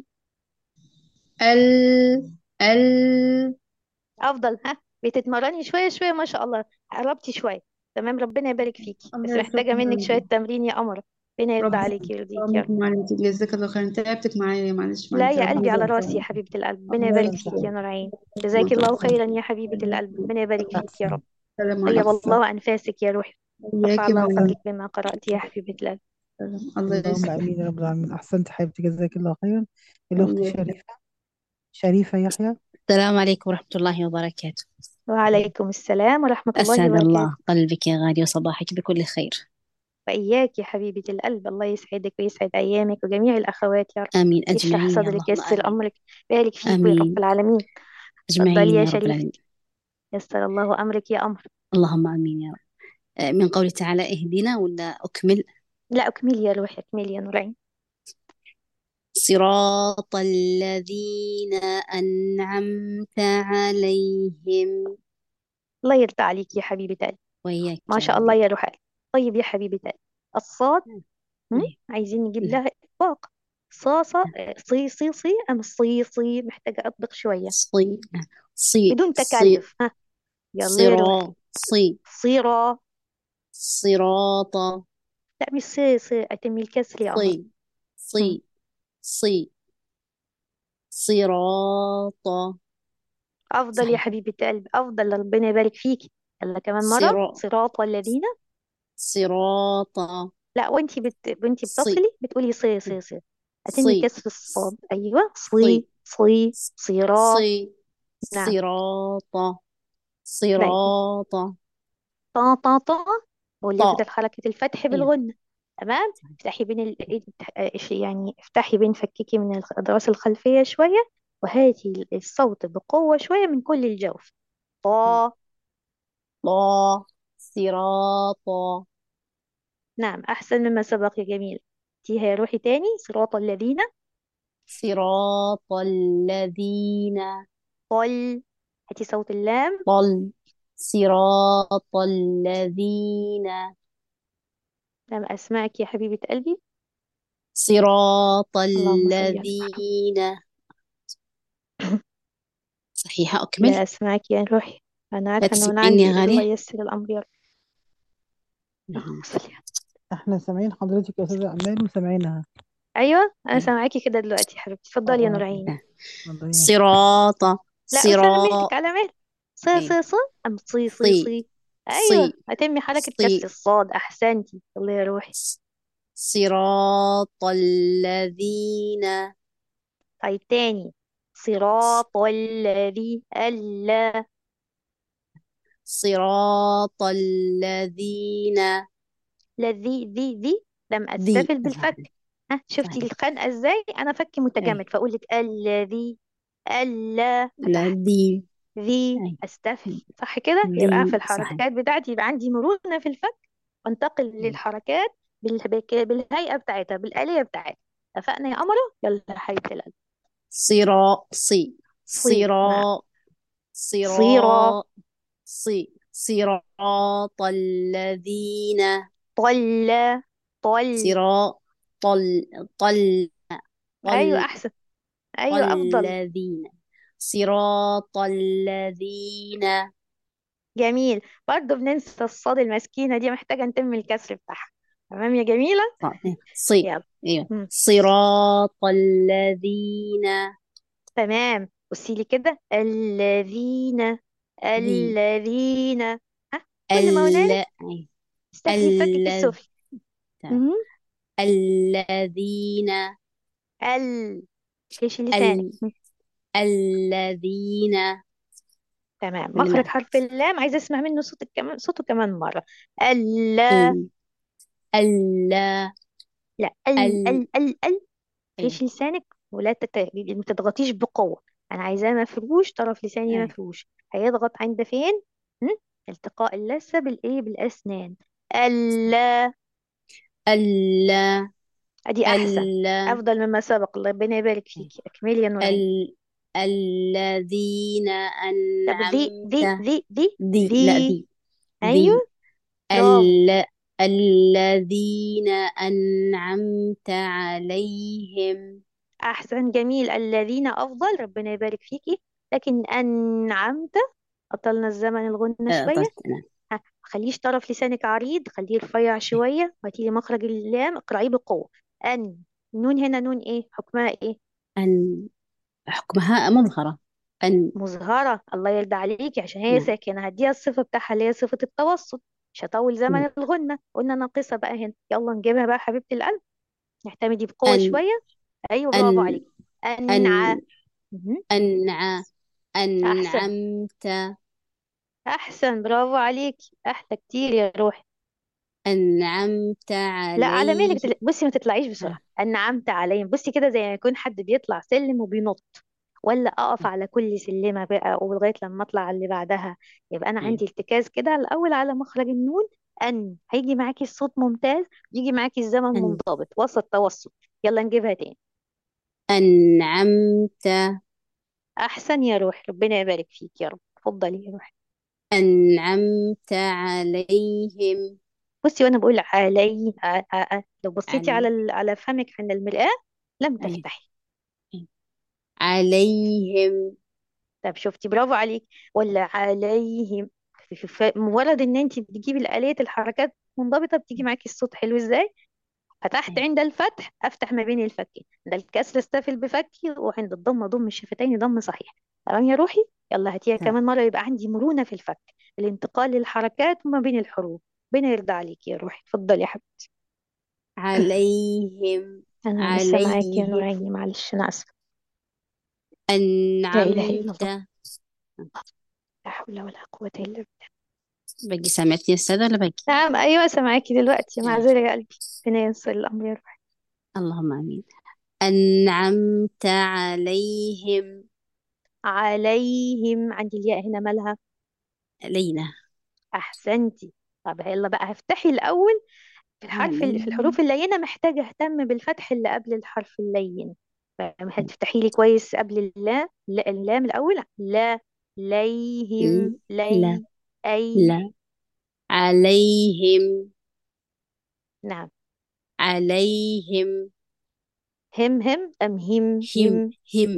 ال ال افضل ها بتتمرني شوية شوية ما شاء الله قربتي شوية تمام ربنا يبارك فيكي بس الله محتاجة يرزقكم منك شوية يا تمرين يا قمر ربنا يرضى ربنا عليكي ويرضيكي يا يعاونك رب معلمتي جزاك الله خير تعبتك معايا معلش لا معلش يا ربنا قلبي على يجزاك راسي يا حبيبة القلب ربنا الله يبارك ينفع فيكي يا نور عين جزاكي الله خيرا يا حبيبة القلب ربنا يبارك فيك يا رب السلام طيب عليكم الله أنفاسك يا روحي رفع إياك الله معلم قدرك بما قرأت يا حبيبة القلب الله اللهم يسلمك امين يا رب العالمين احسنت حبيبتي جزاك الله خيرا الاخت إياك شريفه شريفه يحيى السلام عليكم ورحمة الله وبركاته وعليكم السلام ورحمة الله أسعد وبركاته الله قلبك يا غالي وصباحك بكل خير وإياك يا حبيبة القلب الله يسعدك ويسعد أيامك وجميع الأخوات يا رب آمين يشرح أجمعين يا صدرك اللهم يسر آمين أمرك بارك فيك يا رب آمين العالمين أجمعين اتفضلي يا يا رب شريف العالمين يسر الله أمرك يا أمر اللهم آمين يا رب آه، من قوله تعالى اهدنا ولا أكمل لا أكملي يا روحي أكملي يا نورين صراط الذين أنعمت عليهم الله يرضى عليك يا حبيبة قلبي وإياك ما يا شاء الله ربي يا روحي طيب يا حبيبة قلبي الصاد هم؟ إيه. عايزين نجيب لا لها إطباق صاصة صي صي صي أم صي صي محتاجة أطبق شوية صي صي بدون صي تكلف ها يلا يا روحي صرا صي صيرة صراط لا مش صي صي أتمي الكسر يا قمر صي هم. صي صي صراط أفضل يا صحيح حبيبة قلبي أفضل ربنا يبارك فيكي يلا كمان مرة صراط صراط والذين صراط لا وانتي بت... وانتي صي بتصلي بتقولي صي صي صي أتمي صي كسر الصاد أيوة صي صي صي صراط صي نعم صراط باقي صراط طا طا طا واللي طا ياخد حركة الفتح أيوه بالغنة تمام صحيح افتحي بين ال... إيه، آه، إيش يعني افتحي بين فككي من الخ- الراس الخلفية شوية وهاتي الصوت بقوة شوية من كل الجوف طا طا صراط نعم أحسن مما سبق يا جميل تيها يا روحي تاني صراط الذين صراط الذين طل هاتي صوت اللام طل صراط الذين لم أسمعك يا حبيبة قلبي صراط اللهم صل على محمد الذين صحيحة أكمل لا أسمعك يا روحي أنا لا عارفة إنه من تسمعيني يا عندي الله غالية ييسر الأمر يا رب اللهم نعم صل على احنا سامعين حضرتك يا استاذه امال وسامعينها أيوة أنا أيوه سامعاكي كده دلوقتي يا حبيبتي اه اتفضلي يا اه نور عيني نعم. اتفضلي صراط لا أسامة مهلك صراط على مهلك صي أيوه صي صي أم صي صي صي صي أيوة صي هتمي حركة كسر صي الصاد أحسنتي الله يا روحي ص- صراط الذين طيب تاني صراط الذي ألا صراط الذين الذي ذي ذي لم ذي أستفل بالفك ها شفتي صحيح الخنقة ازاي أنا فكي أي متجمد فأقول لك الذي ألا فتحت الذي ذي أي أستفل صح كده يبقى في ذي صحيح الحركات بتاعتي يبقى عندي مرونة في الفك وانتقل أي للحركات بال- بك- بالهيئة بتاعتها بالآلية بتاعتها اتفقنا يا قمرة يلا يا حبيبة القلب صراط صي صي نعم صراط صيرة صراط صي صراط الذين طل طل صراط طل طل أيوة طل أحسن أيوة أفضل الذين صراط الذين جميل برضه بننسى الصاد المسكينة دي محتاجة نتم الكسر بتاعها تمام يا جميلة صي يلا ايوه مم. صراط الذين تمام بصي لي كده الذين ذي الذين ها كل ما ال هنالك أي. استخدمي فكك ال السفلي تمام. مهم. الذين ال فيش لسانك ال مم. الذين تمام من مخرج المعنى حرف اللام عايزة اسمع منه صوتك كمان صوته كمان مرة ألا ال ألا لا ال ال ال ال ال أيوه فيش لسانك ولا تت... ما تضغطيش بقوة أنا عايزاه مفروش طرف لساني أيوه مفروش هيضغط عند فين؟ هم؟ التقاء اللثة بالإيه بالأسنان ألا ألا أدي أحسن ألا أفضل مما سبق الله ربنا يبارك أيوه. فيكي أكملي يا نورين ال الذين طب ذي أنعمت ذي ذي ذي ذي لا ذي ذي ذي أيوه برافو ال الذين أنعمت عليهم أحسن جميل الذين أفضل ربنا يبارك فيكي لكن أنعمت أطلنا الزمن الغنة آه، شوية طلت أنا ها خليش طرف لسانك عريض خليه رفيع شوية وهاتي لي مخرج اللام اقرأيه بقوة أن النون هنا نون إيه حكمها إيه أن حكمها مظهرة أن مظهرة الله يرضى عليكي عشان هي نعم ساكنة هديها الصفة بتاعها اللي هي صفة التوسط مش هطول زمن نعم. الغنة قلنا ناقصة بقى هنا يلا نجيبها بقى حبيبة القلب نعتمدي بقوة أن شوية أيوة برافو أن عليكي أنع أن مهم. أنع أحسن أنعمت أحسن برافو عليكي أحلى كتير يا روحي أنعمت لا على مهلك عليه تل- بصي ما تطلعيش بسرعة أنعمت عليهم بصي كده زي ما يكون حد بيطلع سلم وبينط ولا أقف على كل سلمة بقى ولغاية لما أطلع على اللي بعدها يبقى أنا أيوة عندي ارتكاز كده الأول على مخرج النون أن هيجي معاكي الصوت ممتاز يجي معاكي الزمن أن منضبط وسط توسط يلا نجيبها تاني أنعمت أحسن يا روحي ربنا يبارك فيك يا رب اتفضلي يا روحي أنعمت عليهم بصي وأنا بقول علي ع- ع- ع- لو بصيتي على علي ال- على فمك عند المرآة لم أيوة تفتحي أيوة. عليهم طب شفتي برافو عليك ولا عليهم في- في- في- مجرد ان انت بتجيبي الآلية الحركات منضبطة بتيجي معاكي الصوت حلو ازاي فتحت أيوة عند الفتح افتح ما بين الفكين عند الكسر استفل بفكي وعند الضم ضم الشفتين ضم صحيح تمام يا روحي يلا هاتيها تمام كمان مرة يبقى عندي مرونة في الفك الانتقال للحركات وما بين الحروف ربنا يرضى عليك يا روحي اتفضلي يا حبيبتي عليهم انا لسه معاكي يا عليهم نوراني معلش انا اسفة لا اله الا أنعمت الله لا حول ولا قوة الا بالله باقي سامعتني يا أستاذة ولا باقي؟ نعم ايوه سامعاكي دلوقتي أيوة. معذرة يا قلبي ربنا ييسر الامر يا روحي اللهم آمين أنعمت عليهم عليهم عندي الياء هنا مالها علينا احسنتي طب يلا بقى هفتحي الاول في الحرف ال- في عليهم الحروف اللينة محتاجة اهتم بالفتح اللي قبل الحرف اللين هتفتحي لي كويس قبل اللام لا- اللام الأول لا ليهم لا لي أي لا عليهم نعم عليهم هم هم أم هم هم هم هم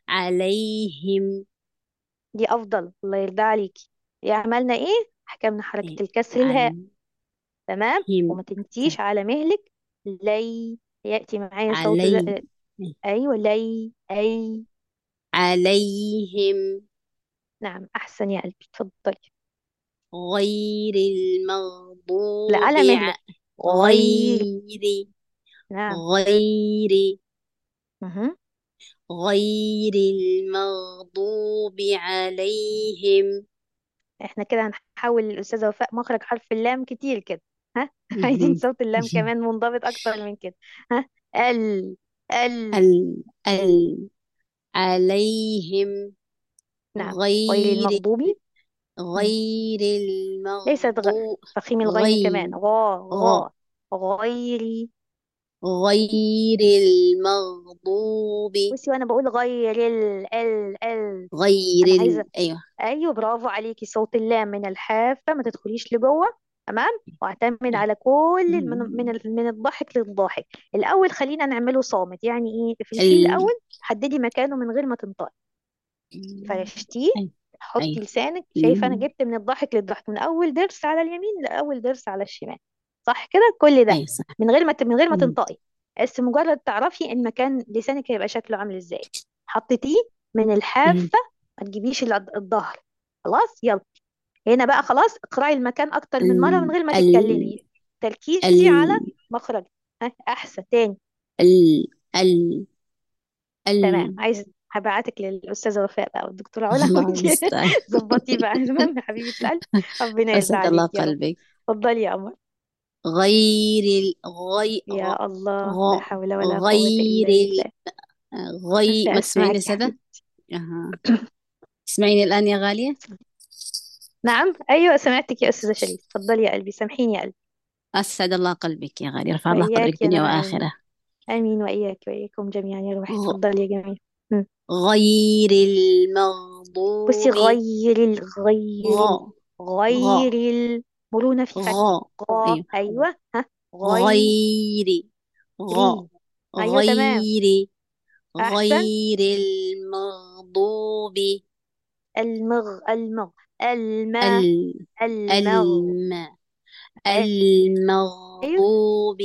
عليهم دي أفضل الله يرضى عليكي يا عملنا إيه حكمنا حركة إيه. الكسر الهاء عن تمام هم وما تنسيش على مهلك لي يأتي معايا صوت ز... علي أيوة لي أي عليهم نعم أحسن يا قلبي اتفضلي غير لا المغضوب على ع... مهلك غير غير نعم غير مهم. غير المغضوب عليهم احنا كده هنحول الأستاذة وفاء مخرج حرف اللام كتير كده ها عايزين مهم. صوت اللام كمان منضبط أكتر من كده ها ال ال ال ال عليهم نعم غير غير المغضوب مم. غير ليست غ... المغضوب فخيم الغين غير كمان غا غ غا غير غير المغضوب بصي وانا بقول غير ال ال ال غير انا ال... عايزه ايوه ايوه برافو عليكي صوت اللام من الحافه ما تدخليش لجوه تمام واعتمد على كل ال- من من ال- من الضاحك للضاحك الاول خلينا نعمله صامت يعني ايه تفرشيه ال... الاول حددي مكانه من غير ما تنطقي فرشتيه ايوه حطي ايوه لسانك شايفه انا مم. جبت من الضاحك للضحك من اول ضرس على اليمين لاول ضرس على الشمال صح كده كل ده ايوه صح من غير ما ت- من غير ما مم. تنطقي بس مجرد تعرفي ان مكان لسانك هيبقى شكله عامل ازاي حطيتيه من مم. الحافه ما تجيبيش الع- الظهر خلاص يلا هنا بقى خلاص اقرأي المكان اكتر من مره من ال غير ما ال تتكلمي تركيزي على ال مخرج ها احسن تاني ال ال تمام ال عايز هبعتك للاستاذه وفاء بقى والدكتوره علا الله وانتي المستعان ظبطيه بقى تمام يا حبيبه القلب ربنا يرضى أسعد الله عليك يا رب قلبك اتفضلي يا قمر غير ال... غي... غ... يا الله لا غ... حول ولا قوة غير إلا ال... بالله غي لا ما تسمعيني أسمعك يا سادة حبيبتي أها تسمعيني الآن يا غالية نعم أيوة سمعتك يا أستاذة شريف اتفضلي يا قلبي سامحيني يا قلبي أسعد الله قلبك يا غالية رفع الله قدرك وإياك يا دنيا نور عيني وآخرة آمين وإياك وإياكم جميعا يا روحي غ... اتفضلي يا جميل مم. غير بصي المغضوب غير ال غير ال غ غير غ المرونة في الفتح غ غا أيوه أيوة ها غير غير غ ري أيوة تمام غير أحسن غير المغضوب المغ المغ الماء ال المغ الم أيوه المغضوب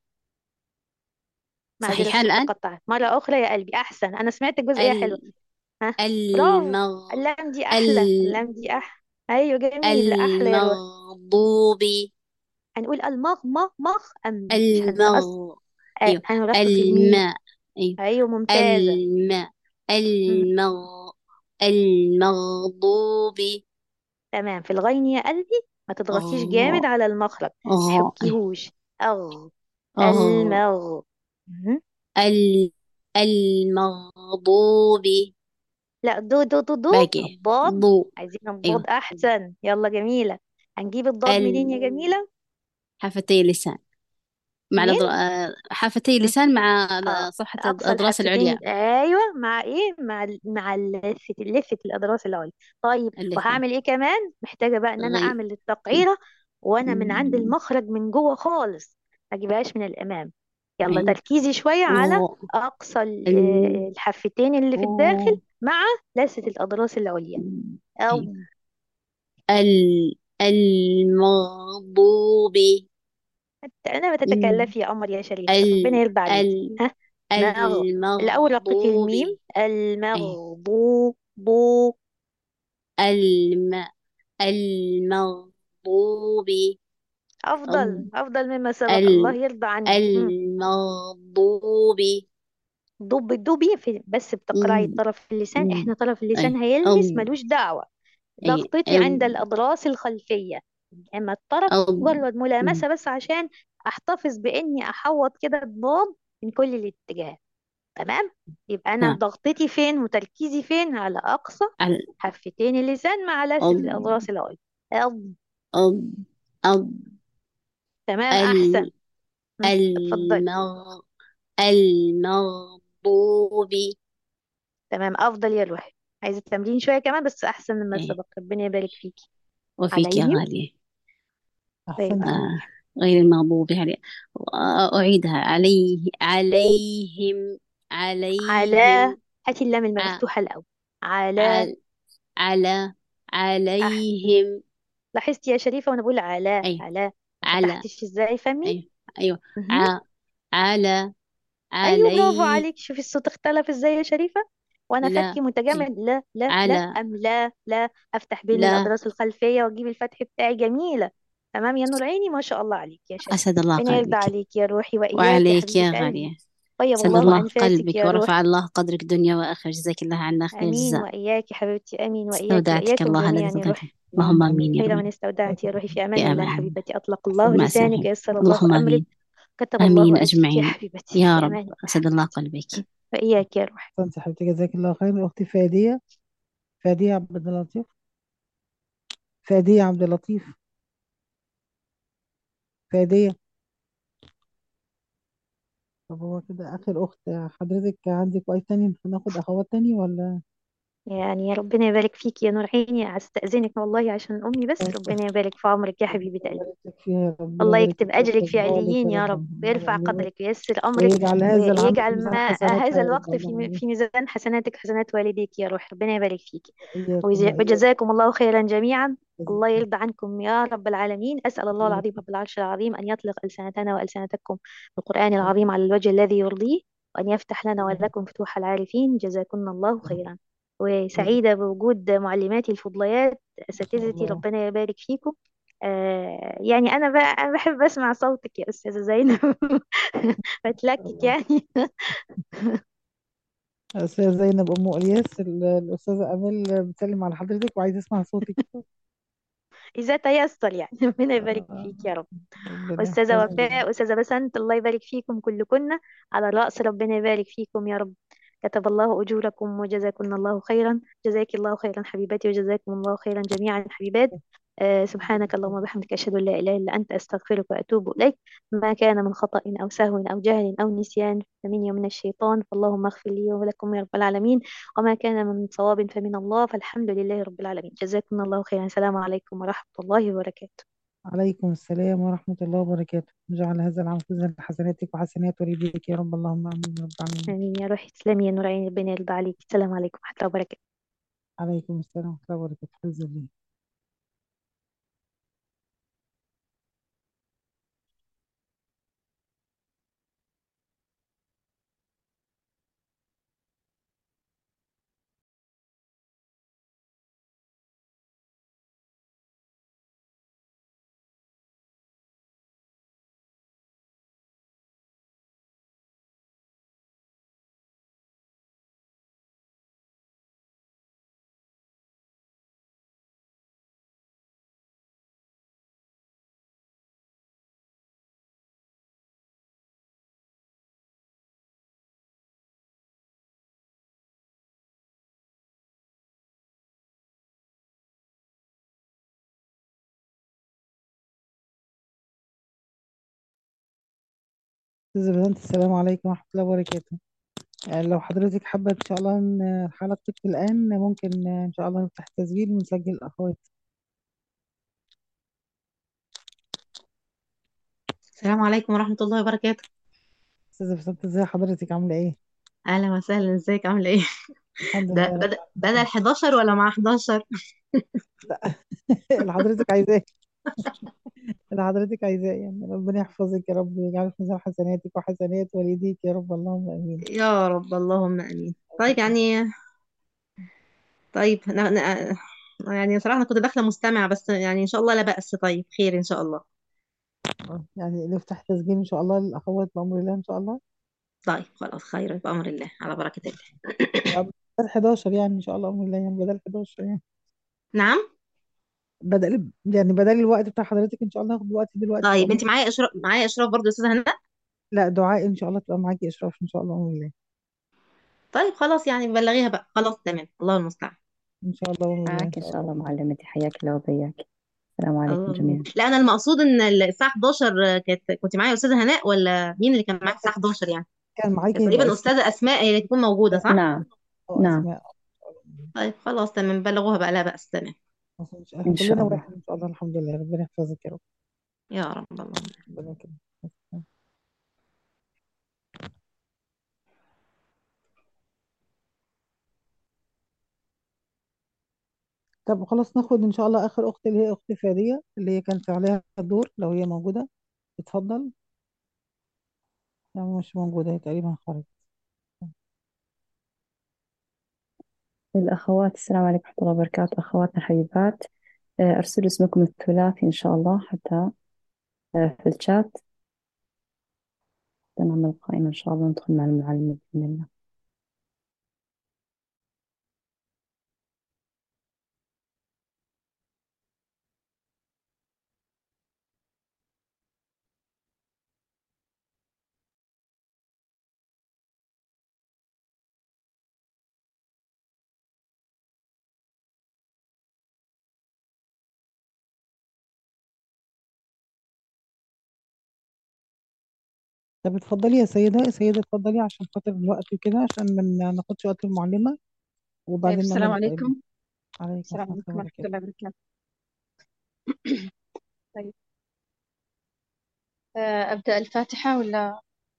معذرة صحيحة الصوت الآن تقطع مرة أخرى يا قلبي أحسن أنا سمعت جزئية حلوة ال ها برافو المغ اللام دي أحلى ال اللام دي أحلى أيوه جميل أحلى يا روح المغضوب هنقول المغ مغ مغ أم مش هنقص المغ أيوه هنرقق الميم الماء أيوه أيوه ممتازة الماء مم. المغ المغضوب تمام في الغين يا قلبي ما تضغطيش جامد غ على المخرج ما غ أيوه تحكيهوش أغ غ المغ مهم. ال المغضوب لا دو دو دو دو باقي الضاد ضو عايزين الضاد أيوه أحسن يلا جميلة هنجيب الضاد منين يا ال جميلة حفتي اللسان مع منين الأضر... آه، حفتي مم. اللسان مع اه صفحة أقصى الأضراس الحفتين العليا أيوة مع إيه مع ال- مع لثة لثة الأضراس العليا طيب اللثة وهعمل إيه كمان محتاجة بقى إن أنا غي أعمل التقعيرة وأنا من عند المخرج من جوه خالص ما أجيبهاش من الأمام يلا أيوه تركيزي شوية على غ أقصى ال- ال آه، الحفتين اللي في الداخل غ مع لثة الأضراس العليا أيوه أو ال المغضوب أنا ال بتتكلفي يا قمر يا شريفة ال ربنا يرضى عليك ال ها مغ الأول رققي المغضوب الميم أيوه المغضوب بو الم المغضوب أفضل ال أفضل مما سبق ال الله يرضى عنك مم. المغضوب ضب الدوبي في بس بتقرأي مم. طرف اللسان مم. احنا طرف اللسان أي هيلمس أم ملوش دعوة أي ضغطتي عند أم الأضراس الخلفية أما الطرف أم مجرد مم. ملامسة بس عشان أحتفظ بإني أحوط كده الضاد من كل الاتجاهات تمام يبقى أنا تمام ضغطتي فين وتركيزي فين على أقصى على حفتين اللسان مع لثة أم الأضراس العليا أض أم أم تمام أحسن ال مم. اتفضلي المغ المغضوب تمام أفضل يا روحي عايزة تمرين شوية كمان بس أحسن مما أي سبق ربنا يبارك فيكي وفيك يا عليهم غالية طيب أحسنتي آه غير المغضوب عليه أعيدها عليه عليهم على عليهم هاتي اللام ع المفتوحة الأول على عل على أح عليهم لاحظتي يا شريفة وأنا بقول على أي على ما على فتحتش إزاي فمي أيوه أيوه مهم. ع على أيوه برافو علي عليك شوفي الصوت اختلف إزاي يا شريفة وأنا لا فكي أيوه متجمد لا لا لا على أم لا لا أفتح بين لا الأضراس الخلفية وأجيب الفتح بتاعي جميلة تمام يا نور عيني ما شاء الله عليك يا شريفة أسعد الله ربنا يرضى قلبك عليك يا روحي وإياك يا وعليك يا حبيبة قلبي غالية طيب سد الله الله أنفاسك قلبك يا روحي ورفع الله قدرك دنيا وآخرة جزاك الله عنا خير آمين الجزاء وإياك يا حبيبتي آمين وإياك استودعتك وإياكم الله الذي جميعا يا استودعتك روحي اللهم اللهم آمين آمين يا خير رب من استودعت يا روحي في أمان في الله أمان حبيبتي أطلق الله مع لسانك السلامة يسر الله اللهم أمرك آمين كتب آمين الله أجرك يا أجمعين حبيبتي يا في رب أمان الله أسعد الله حبيبتي قلبك وإياك يا روحي أحسنتي حبيبتي جزاك الله خير أختي فادية فادية عبد اللطيف فادية عبد اللطيف فادية طب هو كده آخر أخت حضرتك عندك وقت تاني هناخد أخوات تاني ولا يعني يا ربنا يبارك فيك يا نور عيني أستأذنك والله عشان أمي بس ربنا يبارك في عمرك يا حبيبة قلبي يبارك لك فيها يا رب الله يبارك يكتب لك أجرك في ويحفظها لك عليين يا يا رب رب ويرفع اللهم آمين قدرك وييسر أمرك ويجعل هذا العمل في ويجعل ميزان ما حسناتها هذا يا رب الوقت في اللهم آمين في ميزان حسناتك حسنات والديك يا روح ربنا يبارك فيك وإياكم ويز- وإياكم وجزاكم الله خيرا جميعا الله جزاكم يرضى عنكم يا رب العالمين أسأل الله العظيم إياكم رب العرش العظيم أن يطلق ألسنتنا وألسنتكم بالقرآن العظيم على الوجه الذي يرضيه وأن يفتح لنا ولكم فتوح العارفين جزاكم الله خيرا وسعيدة بوجود معلماتي الفضليات ما شاء أساتذتي الله ربنا يبارك فيكم آه يعني أنا بقى أنا بحب أسمع صوتك يا أستاذة زينب بتلكك يعني أستاذة زينب أم إلياس ال- الأستاذة أمال بتسلم على حضرتك وعايزة أسمع صوتك إذا تيسر يعني ربنا يبارك آه، فيك يا رب ربنا أستاذة يحفظك وفاء أستاذة بسنت الله يبارك فيكم كلكن على الرأس ربنا يبارك فيكم يا رب كتب الله أجوركم وجزاكم الله خيرا جزاك الله خيرا حبيبتي وجزاكم الله خيرا جميعا حبيبات آه سبحانك اللهم وبحمدك أشهد أن لا إله إلا أنت أستغفرك وأتوب إليك ما كان من خطأ أو سهو أو جهل أو نسيان فمني ومن الشيطان فاللهم اغفر لي ولكم يا رب العالمين وما كان من صواب فمن الله فالحمد لله رب العالمين جزاكم الله خيرا السلام عليكم ورحمة الله وبركاته عليكم السلام ورحمة الله وبركاته جعل هذا العمل في ميزان حسناتك وحسنات والديك يا رب اللهم آمين يا رب العالمين آمين يا روحي تسلمي يا نور عيني ربنا يرضى عليك السلام عليكم ورحمة الله وبركاته عليكم السلام ورحمة الله وبركاته حفظ الله أستاذة بسنت السلام عليكم ورحمة الله وبركاته يعني لو حضرتك حابة إن شاء الله إن حلقتك الآن ممكن إن شاء الله نفتح تسجيل ونسجل الأخوات السلام عليكم ورحمة الله وبركاته أستاذة بسنت إزاي حضرتك عاملة إيه؟ أهلا وسهلا ازيك عاملة ايه؟ الحمد ده لله رب بدأ بدل 11 ولا مع 11 اللي حضرتك عايزاه اللي حضرتك عايزاه يعني ربنا يحفظك يا رب ويجعل في ميزان حسناتك وحسنات والديك يا رب اللهم آمين يا رب اللهم امين طيب يعني طيب أنا أنا يعني صراحة أنا كنت داخلة مستمع بس يعني إن شاء الله لا بأس طيب خير إن شاء الله آه، يعني نفتح تسجيل إن شاء الله للأخوات بأمر الله إن شاء الله طيب خلاص خير بأمر الله على بركة الله بدل 11 يعني إن شاء الله بأمر الله يعني بدل 11 يعني نعم بدل يعني بدل الوقت بتاع حضرتك إن شاء الله ناخد الوقت دلوقتي طيب بأمر أنت معايا إشراف معايا إشراف برضه يا أستاذة هنا لا دعاء إن شاء الله تبقى معاكي إشراف إن شاء الله بأمر الله طيب خلاص يعني بلغيها بقى خلاص تمام الله المستعان إن شاء الله بأمر الله إن معك إن شاء شاء الله الله معلمتي حياك الله وبياك السلام عليكم الله جميعا لا أنا المقصود إن الساعة 11 كانت كنت معايا أستاذة هناء ولا مين اللي كان معايا الساعة 11 يعني كان كانت معاكي تقريبا أسماء أستاذة أسماء هي اللي تكون موجودة صح؟ نعم أو نعم أسماء طيب خلاص تمام بلغوها بقى لا بأس تمام مش- إن احنا شاء كلنا الله واحد إن شاء الله الحمد لله ربنا يحفظك يا رب يا رب اللهم ربنا يكرمك طب خلاص ناخد إن شاء الله آخر أخت اللي هي أخت فادية اللي هي كانت عليها الدور لو هي موجودة اتفضل لا مش موجودة هي تقريبا خرجت الأخوات السلام عليكم ورحمة الله وبركاته أخواتنا الحبيبات آه، أرسلوا اسمكم الثلاثي إن شاء الله حتى آه، في الشات نعمل قائمة إن شاء الله ندخل مع المعلمة بإذن الله طب اتفضلي يا سيدة يا سيدة اتفضلي عشان خاطر الوقت وكده عشان ما ناخدش وقت المعلمة طيب وبعدين السلام نعمل القائمة عليكم عليكم السلام ورحمة الله عليكم ورحمة وبركاته الله وبركاته طيب آه، أبدأ الفاتحة ولا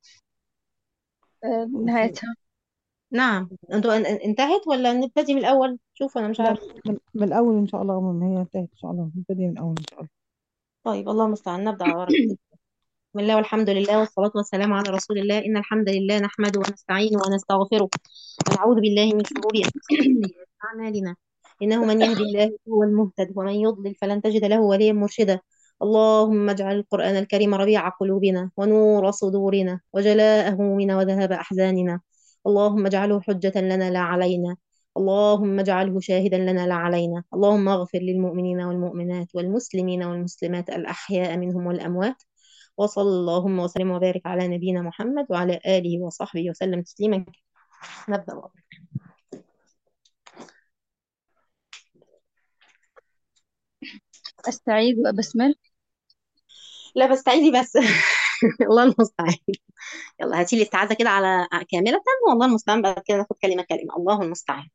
آه، بصي نهايتها نعم انتوا ان- ان- انتهت ولا نبتدي من الأول شوف أنا مش لا عارفة من, من الأول إن شاء الله أول ما هي انتهت إن شاء الله نبتدي من الأول إن شاء الله طيب الله المستعان نبدأ على بركة الله بسم الله والحمد لله والصلاة والسلام على رسول الله إن الحمد لله نحمده ونستعينه ونستغفره ونعوذ بالله من شرور أنفسنا وسيئات أعمالنا إنه من يهدي الله هو المهتد ومن يضلل فلن تجد له وليا مرشدا اللهم اجعل القرآن الكريم ربيع قلوبنا ونور صدورنا وجلاء همومنا وذهاب أحزاننا اللهم اجعله حجة لنا لا علينا اللهم اجعله شاهدا لنا لا علينا اللهم اغفر للمؤمنين والمؤمنات والمسلمين والمسلمات الأحياء منهم والأموات وصلى اللهم وسلم وبارك على نبينا محمد وعلى آله وصحبه وسلم تسليما كثيرا. نبدأ بقى. أستعيذ وأبسمل لا بستعيذي بس الله المستعان يلا هاتي لي استعاذة كده على كاملة والله المستعان بعد كده ناخد كلمة كلمة الله المستعان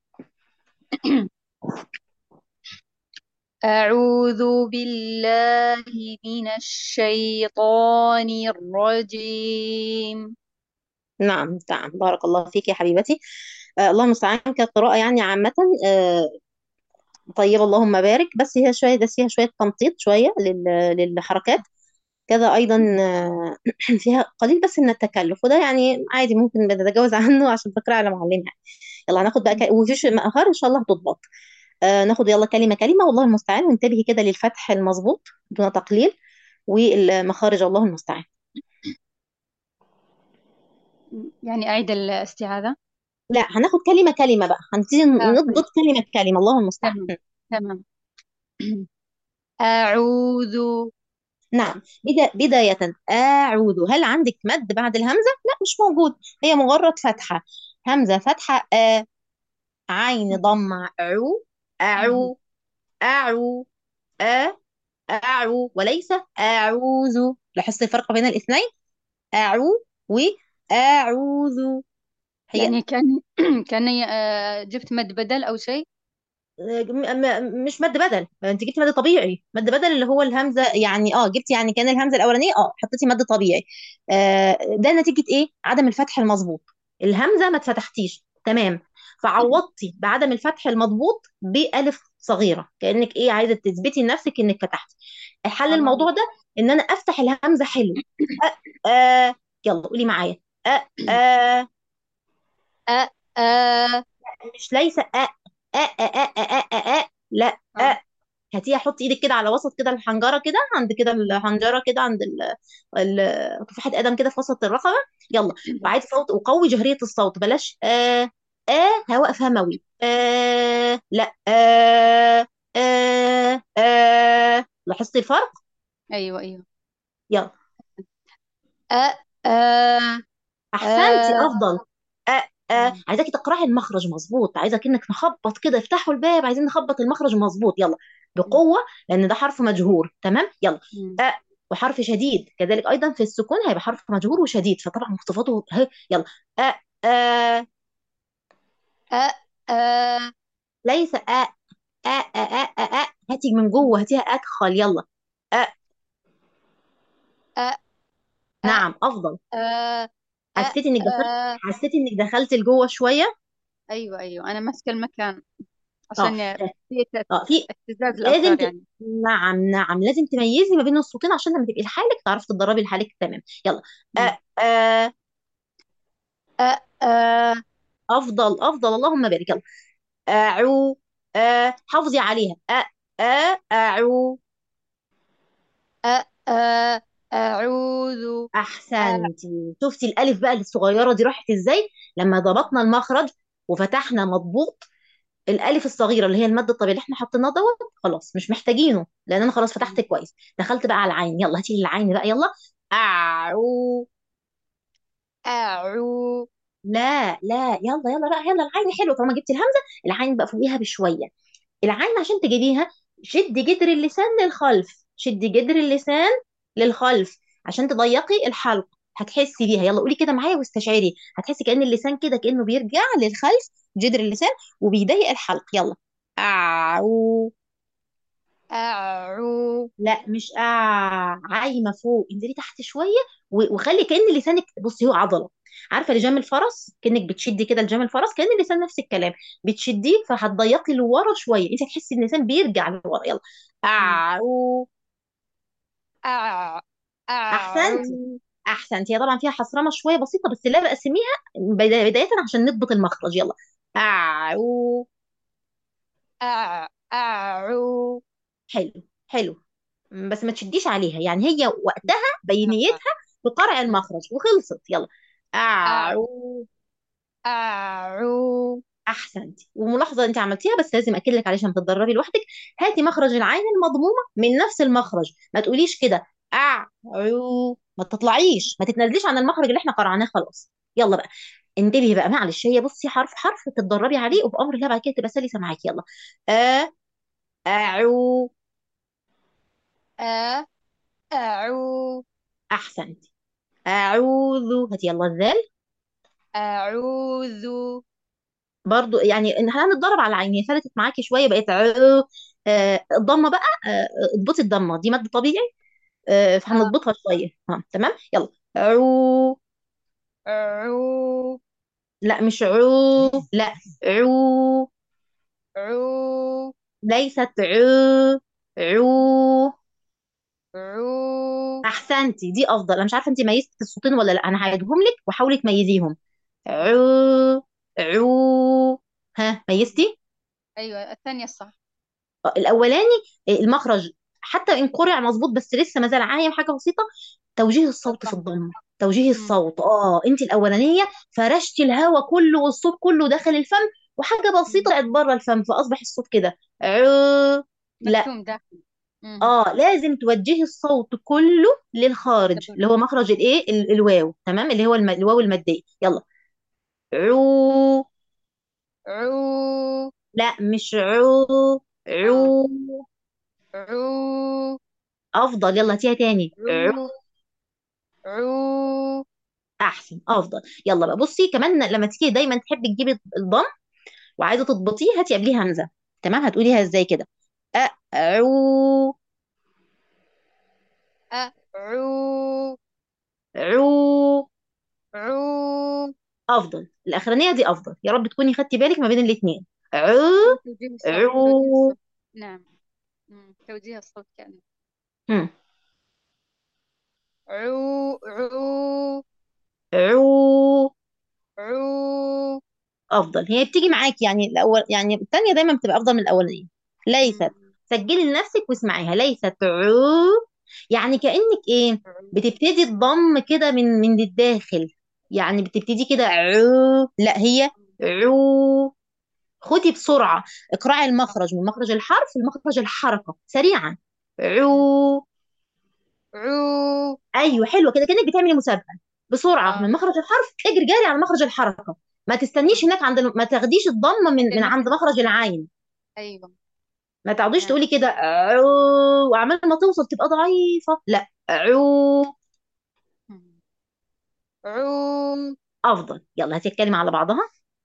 أعوذ بالله من الشيطان الرجيم نعم نعم بارك الله فيك يا حبيبتي آه الله المستعان كقراءة يعني عامة آه طيب اللهم بارك بس هي شوية بس فيها شوية تمطيط شوية لل- للحركات كذا أيضا آه، فيها قليل بس من التكلف وده يعني عادي ممكن بنتجاوز عنه عشان تقرأ على معلمها يعني. يلا هناخد بقى ك... وفيش مقهار إن شاء الله هتضبط آه ناخد يلا كلمة كلمة والله المستعان وانتبهي كده للفتح المظبوط دون تقليل والمخارج الله المستعان يعني أعيد الاستعاذة لا هناخد كلمة كلمة بقى هنبتدي آه نضبط طيب كلمة كلمة الله المستعان تمام تمام أعوذ نعم بدا بداية أعوذ هل عندك مد بعد الهمزة؟ لا مش موجود هي مجرد فتحة همزة فتحة آ عين ضمة عو أعو أعو أ أعو وليس أعوذ لاحظت الفرق بين الاثنين أعو وأعوذ هي يعني كان كأني آه، جبت مد بدل أو شيء م- م- مش مد بدل انت جبتي مد طبيعي مد بدل اللي هو الهمزه يعني اه جبتي يعني كان الهمزه الاولانيه اه حطيتي مد طبيعي آه ده نتيجه ايه عدم الفتح المظبوط الهمزه ما اتفتحتيش تمام فعوضتي بعدم الفتح المضبوط بألف صغيره كأنك ايه عايزه تثبتي لنفسك انك فتحتي حل الموضوع ده ان انا افتح الهمزه حلو أ آه يلا قولي معايا أ آه أ آ مش ليس أ أ أ أ أ أ أ لا آه. أ هاتيها حطي ايدك كده على وسط كده الحنجره كده عند كده الحنجره كده عند ال ال تفاحة ادم كده في وسط الرقبه يلا وعايز صوت وقوي جهريه الصوت بلاش آه آه هواء فموي آه لا آه آه آه لاحظتي الفرق أيوه أيوه يلا أ آ احسنتي آ افضل أ أ عايزاكي تقراي المخرج مظبوط عايزاك انك نخبط كده افتحوا الباب عايزين نخبط المخرج مظبوط يلا بقوه لان ده حرف مجهور تمام يلا مم. أ وحرف شديد كذلك ايضا في السكون هيبقى حرف مجهور وشديد فطبعا صفاته هي يلا أ أ أ آ ليس أ أ أ أ أ أ هاتي من جوه هاتيها ادخل يلا أ أ أ نعم افضل آ أ حسيتي انك دخلت آ حسيتي انك دخلت لجوه شويه أيوه أيوه أنا ماسكة المكان اه عشان في اه في اهتزاز لازم الأوتار ت... يعني نعم نعم لازم تميزي ما بين الصوتين عشان لما تبقي لحالك تعرفي تتدربي لحالك تمام يلا مم. أ أ أ آ افضل افضل اللهم بارك يلا اعو أ حافظي عليها أ أ اعو أ آ أعوذ أ احسنتي شفتي الالف بقى الصغيره دي راحت ازاي لما ضبطنا المخرج وفتحنا مضبوط الالف الصغيره اللي هي المد الطبيعي اللي احنا حطيناه دوت خلاص مش محتاجينه لان انا خلاص فتحت كويس دخلت بقى على العين يلا هاتي لي العين بقى يلا اعو أعو لا لا يلا يلا بقى يلا العين حلوه طالما جبتي الهمزه العين بقى فوقيها بشويه العين عشان تجيبيها شدي جدر اللسان للخلف شدي جدر اللسان للخلف عشان تضيقي الحلق هتحسي بيها يلا قولي كده معايا واستشعري هتحسي كأن اللسان كده كأنه بيرجع للخلف جدر اللسان وبيضيق الحلق يلا أعو أعو لا مش أع عايمة فوق انزلي تحت شوية و- وخلي كأن لسانك بصي هو عضلة عارفة لجام الفرس كأنك بتشدي كده لجام الفرس كأن اللسان نفس الكلام بتشديه فهتضيقي لورا شوية انت هتحسي ان اللسان بيرجع لورا يلا مم. أعو أع أحسنتي أعو أحسنتي هي طبعا فيها حصرمة شوية بسيطة بس لا بقسميها بدا- بداية عشان نضبط المخرج يلا أعو أع أعو حلو حلو م، بس ما تشديش عليها يعني هي وقتها نعم بينيتها بقرع مم. المخرج وخلصت يلا أع أعو أعو احسنتي وملاحظه انت عملتيها بس لازم اكد لك عليه عشان تتدربي لوحدك هاتي مخرج العين المضمومه من نفس المخرج ما تقوليش كده اعو ما تطلعيش ما تتنازليش عن المخرج اللي احنا قرعناه خلاص يلا بقى انتبهي بقى معلش هي بصي حرف حرف تتدربي عليه وبامر الله بعد كده تبقى سلسه معاكي يلا ا اعو أ أعو احسنتي اعوذ هاتي يلا الذال أعوذ برضو يعني ان احنا هنتدرب على العين هي فلتت معاكي شويه بقت عو آه، الضمه بقى آه، اضبطي الضمه دي مد طبيعي آه، أ فهنضبطها شويه ها تمام يلا عو عو لا مش عو لا عو عو ليست عو عو عو احسنتي دي افضل انا مش عارفه انت ميزتي الصوتين ولا لا انا هعيدهم لك وحاولي تميزيهم عو عو ها ميزتي أيوة الثانية صح الاولاني المخرج حتى ان قرع مظبوط بس لسه ما زال عايم حاجه بسيطه توجيه الصوت في الضم الضم توجيه مم. الصوت اه انت الاولانيه فرشتي الهواء كله والصوت كله داخل الفم وحاجه بسيطه مم. طلعت بره الفم فاصبح الصوت كده عو لا مكتوم داخل مم. اه لازم توجهي الصوت كله للخارج اللي هو تبرد مخرج الايه ال- الواو تمام اللي هو الم... الواو الماديه يلا عو عو لا مش عو آه عو عو افضل يلا هاتيها تاني عو عو عو احسن افضل يلا بقى بصي كمان لما تيجي دايما تحبي تجيبي الضم وعايزه تضبطيه هاتي قبليه همزه تمام هتقوليها ازاي كده أعو أعو عو عو افضل الاخرانيه دي افضل يا رب تكوني خدتي بالك ما بين الاثنين عو توجيه الصوت توجيه عو الصوت نعم مم. توجيه الصوت كان هم. عو عو عو عو افضل هي بتيجي معاكي يعني الاول يعني الثانيه دايما بتبقى افضل من الاولانيه ليست مم. سجلي لنفسك واسمعيها ليست عو يعني كانك ايه بتبتدي الضم كده من من الداخل يعني بتبتدي كده عو لا هي عو خدي بسرعه اقرأي المخرج من مخرج الحرف لمخرج الحركه سريعا عو عو ايوه حلوه كده كانك بتعملي مسابقه بسرعه من آه مخرج الحرف اجري جاري على مخرج الحركه ما تستنيش هناك عند ما تاخديش الضمه من من عند للمخرج مخرج العين أيوة ما تقعديش نعم تقولي كده عو وعمال ما توصل تبقى ضعيفه لا عو مم. عو افضل يلا هتتكلم على بعضها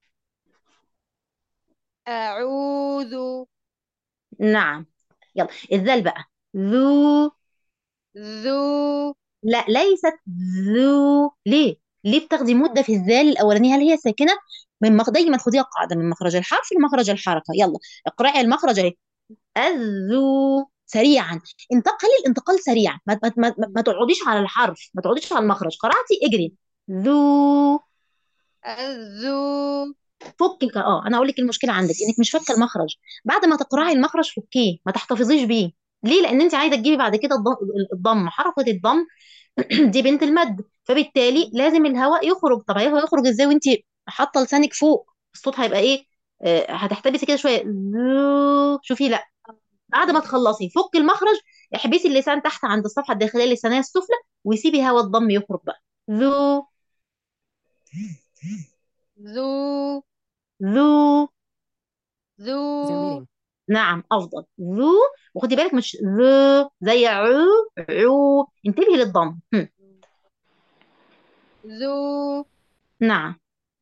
أعوذ نعم يلا الذال بقى ذو ذو لا ليست ذو ليه ليه بتاخدي مده في الذال الاولانيه هل هي ساكنه من مخ... دايما خديها قاعده من مخرج الحرف لمخرج الحركه يلا اقرأي المخرج اهي الذو سريعا انتقلي الانتقال سريع ما, ما, ما, ما ما تقعديش على الحرف ما تقعديش على المخرج قرأتي اجري ذو الذو فكك اه انا اقول لك المشكله عندك انك مش فاكه المخرج بعد ما تقرأي المخرج فكيه ما تحتفظيش بيه ليه لان انت عايزه تجيبي بعد كده الضم الضم حركه الضم دي بنت المد فبالتالي لازم الهواء يخرج طب الهواء يخرج ازاي وانت حاطه لسانك فوق الصوت هيبقى ايه آه هتحتبسي كده شويه ذو شوفي لا بعد ما تخلصي فك المخرج احبسي اللسان تحت عند الصفحه الداخليه اللسانيه السفلى وسيبي هواء الضم يخرج بقى ذو ذو ذو Zoom ذو meeting. نعم افضل ذو وخدي بالك مش ذو زي عو عو انتبهي للضم هم. ذو نعم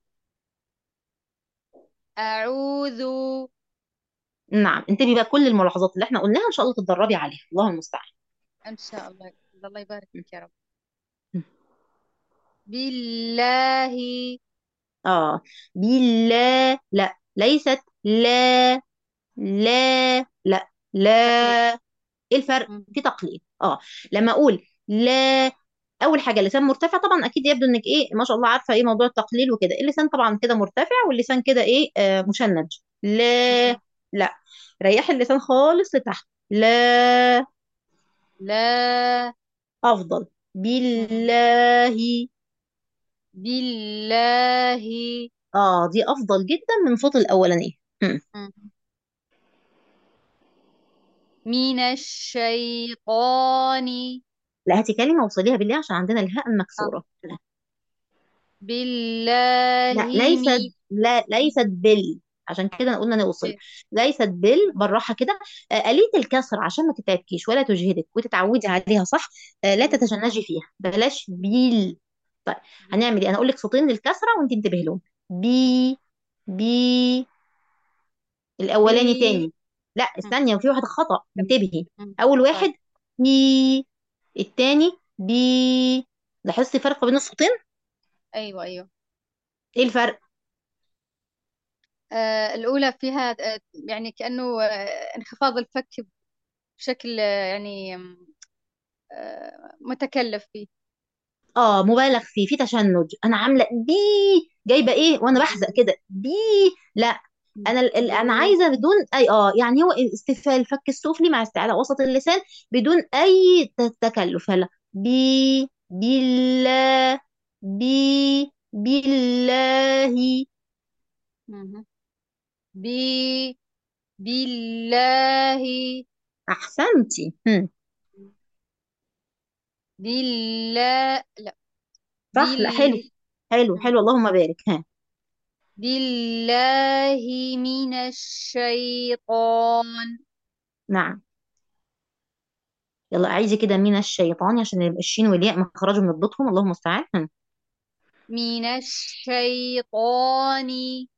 أعوذ نعم انتبهي بقى كل الملاحظات اللي احنا قلناها ان شاء الله تتدربي عليها الله المستعان إن شاء الله الله يبارك فيك يا رب هم. بالله اه بالله لا ليست لا لا لا لا تقليد ايه الفرق مم. في تقليد اه لما اقول لا اول حاجه اللسان مرتفع طبعا اكيد يبدو انك ايه ما شاء الله عارفه ايه موضوع التقليل وكده اللسان طبعا كده مرتفع واللسان كده ايه آه مشنج لا مم. لا ريحي اللسان خالص لتحت لا لا افضل مم. بالله بالله اه دي افضل جدا من صوت الاولانيه هم. مم. من الشيطان لا هاتي كلمه وصليها بالله عشان عندنا الهاء آه. المكسوره لا بالله ليست من لا ليست بال عشان كده قلنا نوصل ليست بال بالراحه كده آه، آلية الكسر عشان ما تتعبكيش ولا تجهدك وتتعودي عليها صح آه، لا تتشنجي فيها بلاش بيل طيب هنعمل ايه انا اقول لك صوتين للكسره وانت انتبهي لهم بي بي الاولاني بي تاني لا مم. استني في واحده خطأ انتبهي مم. اول طيب واحد بي التاني بي لاحظتي فرق بين الصوتين أيوة أيوة ايه الفرق آه الأولى فيها آه يعني كأنه آه انخفاض الفك بشكل آه يعني آه متكلف فيه اه مبالغ فيه في تشنج انا عامله بي جايبه ايه وانا بحزق كده بي لا انا ال- ال- انا بي عايزه بدون اي اه يعني هو استفال الفك السفلي مع استعلاء وسط اللسان بدون اي ت- تكلف هلا بي بالله بي بالله مهم. بي بالله احسنتي هم. بالله لا صح لا حلو بال حلو حلو اللهم بارك ها بالله من الشيطان نعم يلا عايزه كده من الشيطان عشان الشين والياء مخرجوا من ضدهم اللهم المستعان هم. من الشيطان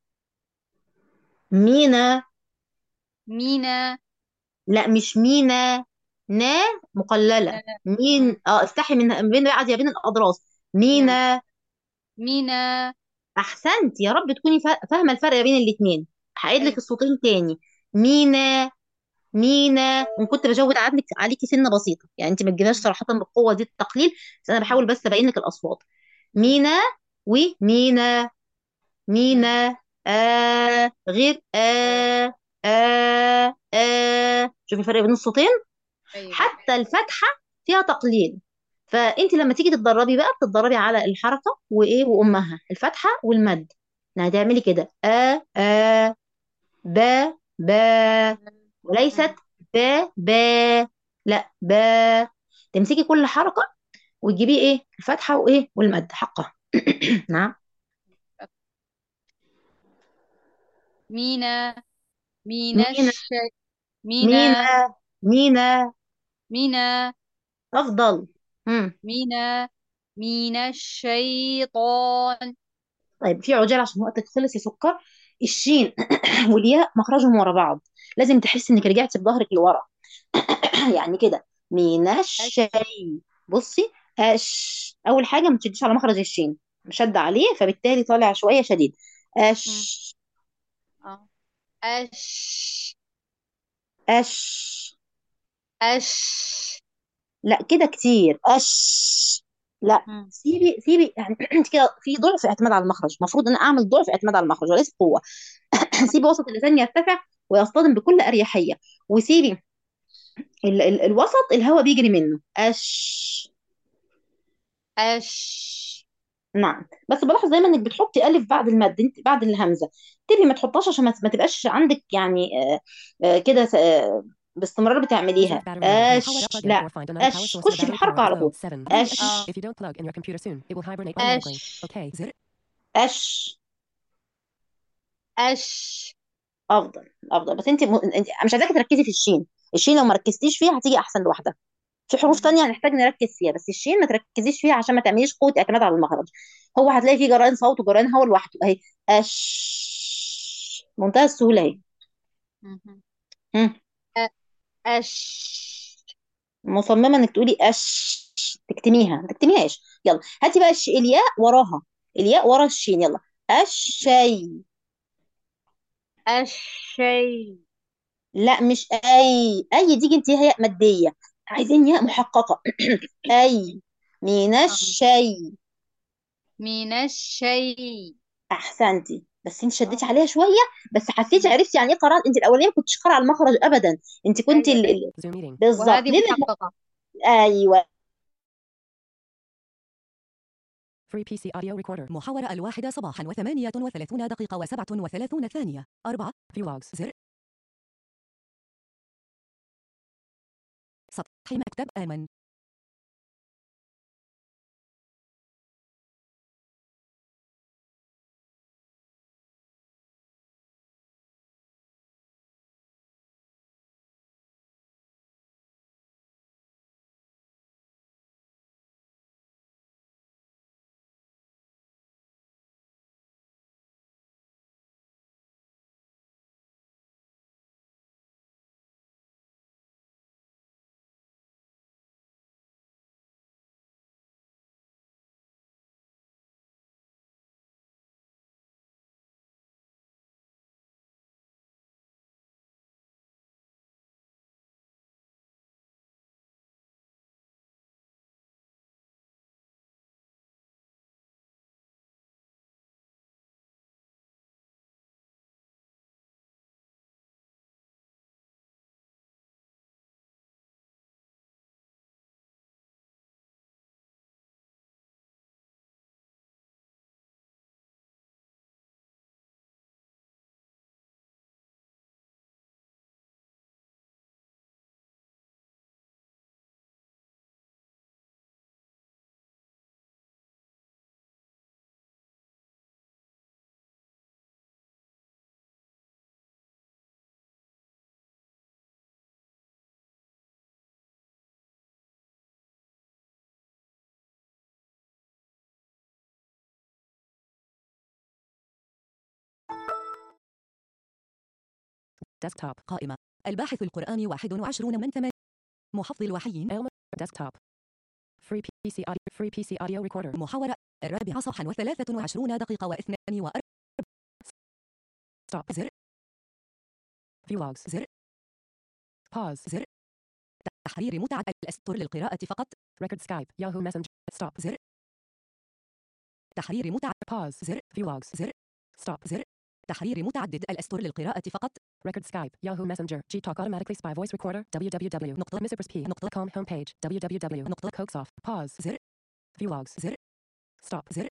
مينا من لا مش مينا نا مقللة لا لا مين اه افتحي من بين قاعد بين الأضراس نعم مينا من أحسنت يا رب تكوني فا- فاهمة الفرق بين الاتنين هعيد لك أيوة الصوتين تاني مينا مينا وإن كنت بزود عنك عليكي سنة بسيطة يعني انت ما تجيبهاش صراحة بالقوة دي التقليل بس أنا بحاول بس أبين لك الأصوات مينا ومينا مينا آه غير آه آه آه شوفي الفرق بين الصوتين أيوة حتى الفتحة فيها تقليل فانت لما تيجي تتدربي بقى بتتدربي على الحركة وايه وامها الفتحة والمد يعني هتعملي كده آ آ با با وليست با با لا با تمسكي كل حركة وتجيبي ايه الفتحة وايه والمد حقها نعم من من مينا الش من مينا مينا من افضل مم. من من الشيطان طيب في عجالة عشان وقتك خلص يا سكر الشين والياء مخرجهم ورا بعض لازم تحس انك رجعتي بظهرك لورا يعني كده من الشيء بصي اش اول حاجه ما تشديش على مخرج الشين مشد عليه فبالتالي طالع شويه شديد مم. اش اه أش اش أش لا كده كتير اش لا مم. سيبي سيبي يعني انت كده في ضعف اعتماد على المخرج المفروض ان انا اعمل ضعف اعتماد على المخرج وليس قوه سيبي وسط اللسان يرتفع ويصطدم بكل اريحيه وسيبي ال ال الوسط الهواء بيجري منه اش أش نعم بس بلاحظ دايما انك بتحطي الف بعد المد انت بعد الهمزه تبقي ما تحطهاش عشان ما ما تبقاش عندك يعني آه، آه، كده س- آه، باستمرار بتعمليها Reserve battery mode. اش محاولة plug in لا or find another power اش source in the خشي في battery الحركه power على is low. طول 7. اش اه If you don't plug in your computer soon, it will hibernate automatically. أش Okay. زر اش أش افضل افضل بس انت م... انت مش عايزاكي تركزي في الشين الشين لو ما ركزتيش فيها هتيجي احسن لوحدها في حروف مم. تانية هنحتاج نركز فيها بس الشين ما تركزيش فيها عشان ما تعمليش قوة اعتماد على المخرج هو هتلاقي فيه جرائن صوت وجرائن هوا لوحده اهي اش منتهى السهولة اهي مم. هم. أ- أش مصممة انك تقولي اش تكتميها ما تكتميهاش يلا هاتي بقى الش... الياء وراها الياء ورا الشين يلا الشي الشيء لا مش اي اي دي انت هي مادية عايزين ياء محققة اي من آه. الشيء من الشيء احسنتي بس انت شديتي آه. عليها شويه بس حسيتي مم. عرفتي يعني ايه قرار انت الاولانيه ما كنتش قارئه المخرج ابدا انت كنت أيوة ال... ال- Zoom meeting. بالظبط وهذه ليه الم... محققة ايوه Free PC audio recorder. محاورة الواحدة صباحا وثمانية وثلاثون دقيقة وسبعة وثلاثون ثانية أربعة View logs. زر سطح مكتب آمن Desktop. قائمة الباحث القرآني 21 من ثمان محفظ الوحيين Aylmer. Desktop. Free PC audio. Free PC audio recorder. محاورة الرابعة صفحا وثلاثة وعشرون دقيقة واثنان وأربع Stop. زر View logs. زر Pause. زر تحرير متعة الأسطر للقراءة فقط Record Skype. Yahoo Messenger. Stop. زر تحرير متعة Pause. زر View logs. زر Stop. زر تحرير متعدد الأسطر للقراءة فقط Record Skype. Yahoo Messenger. G Talk automatically spy voice recorder. www. نقطة نقطة. homepage. www. نقطة. Coaxoff. Pause. زر View logs. زر Stop. زر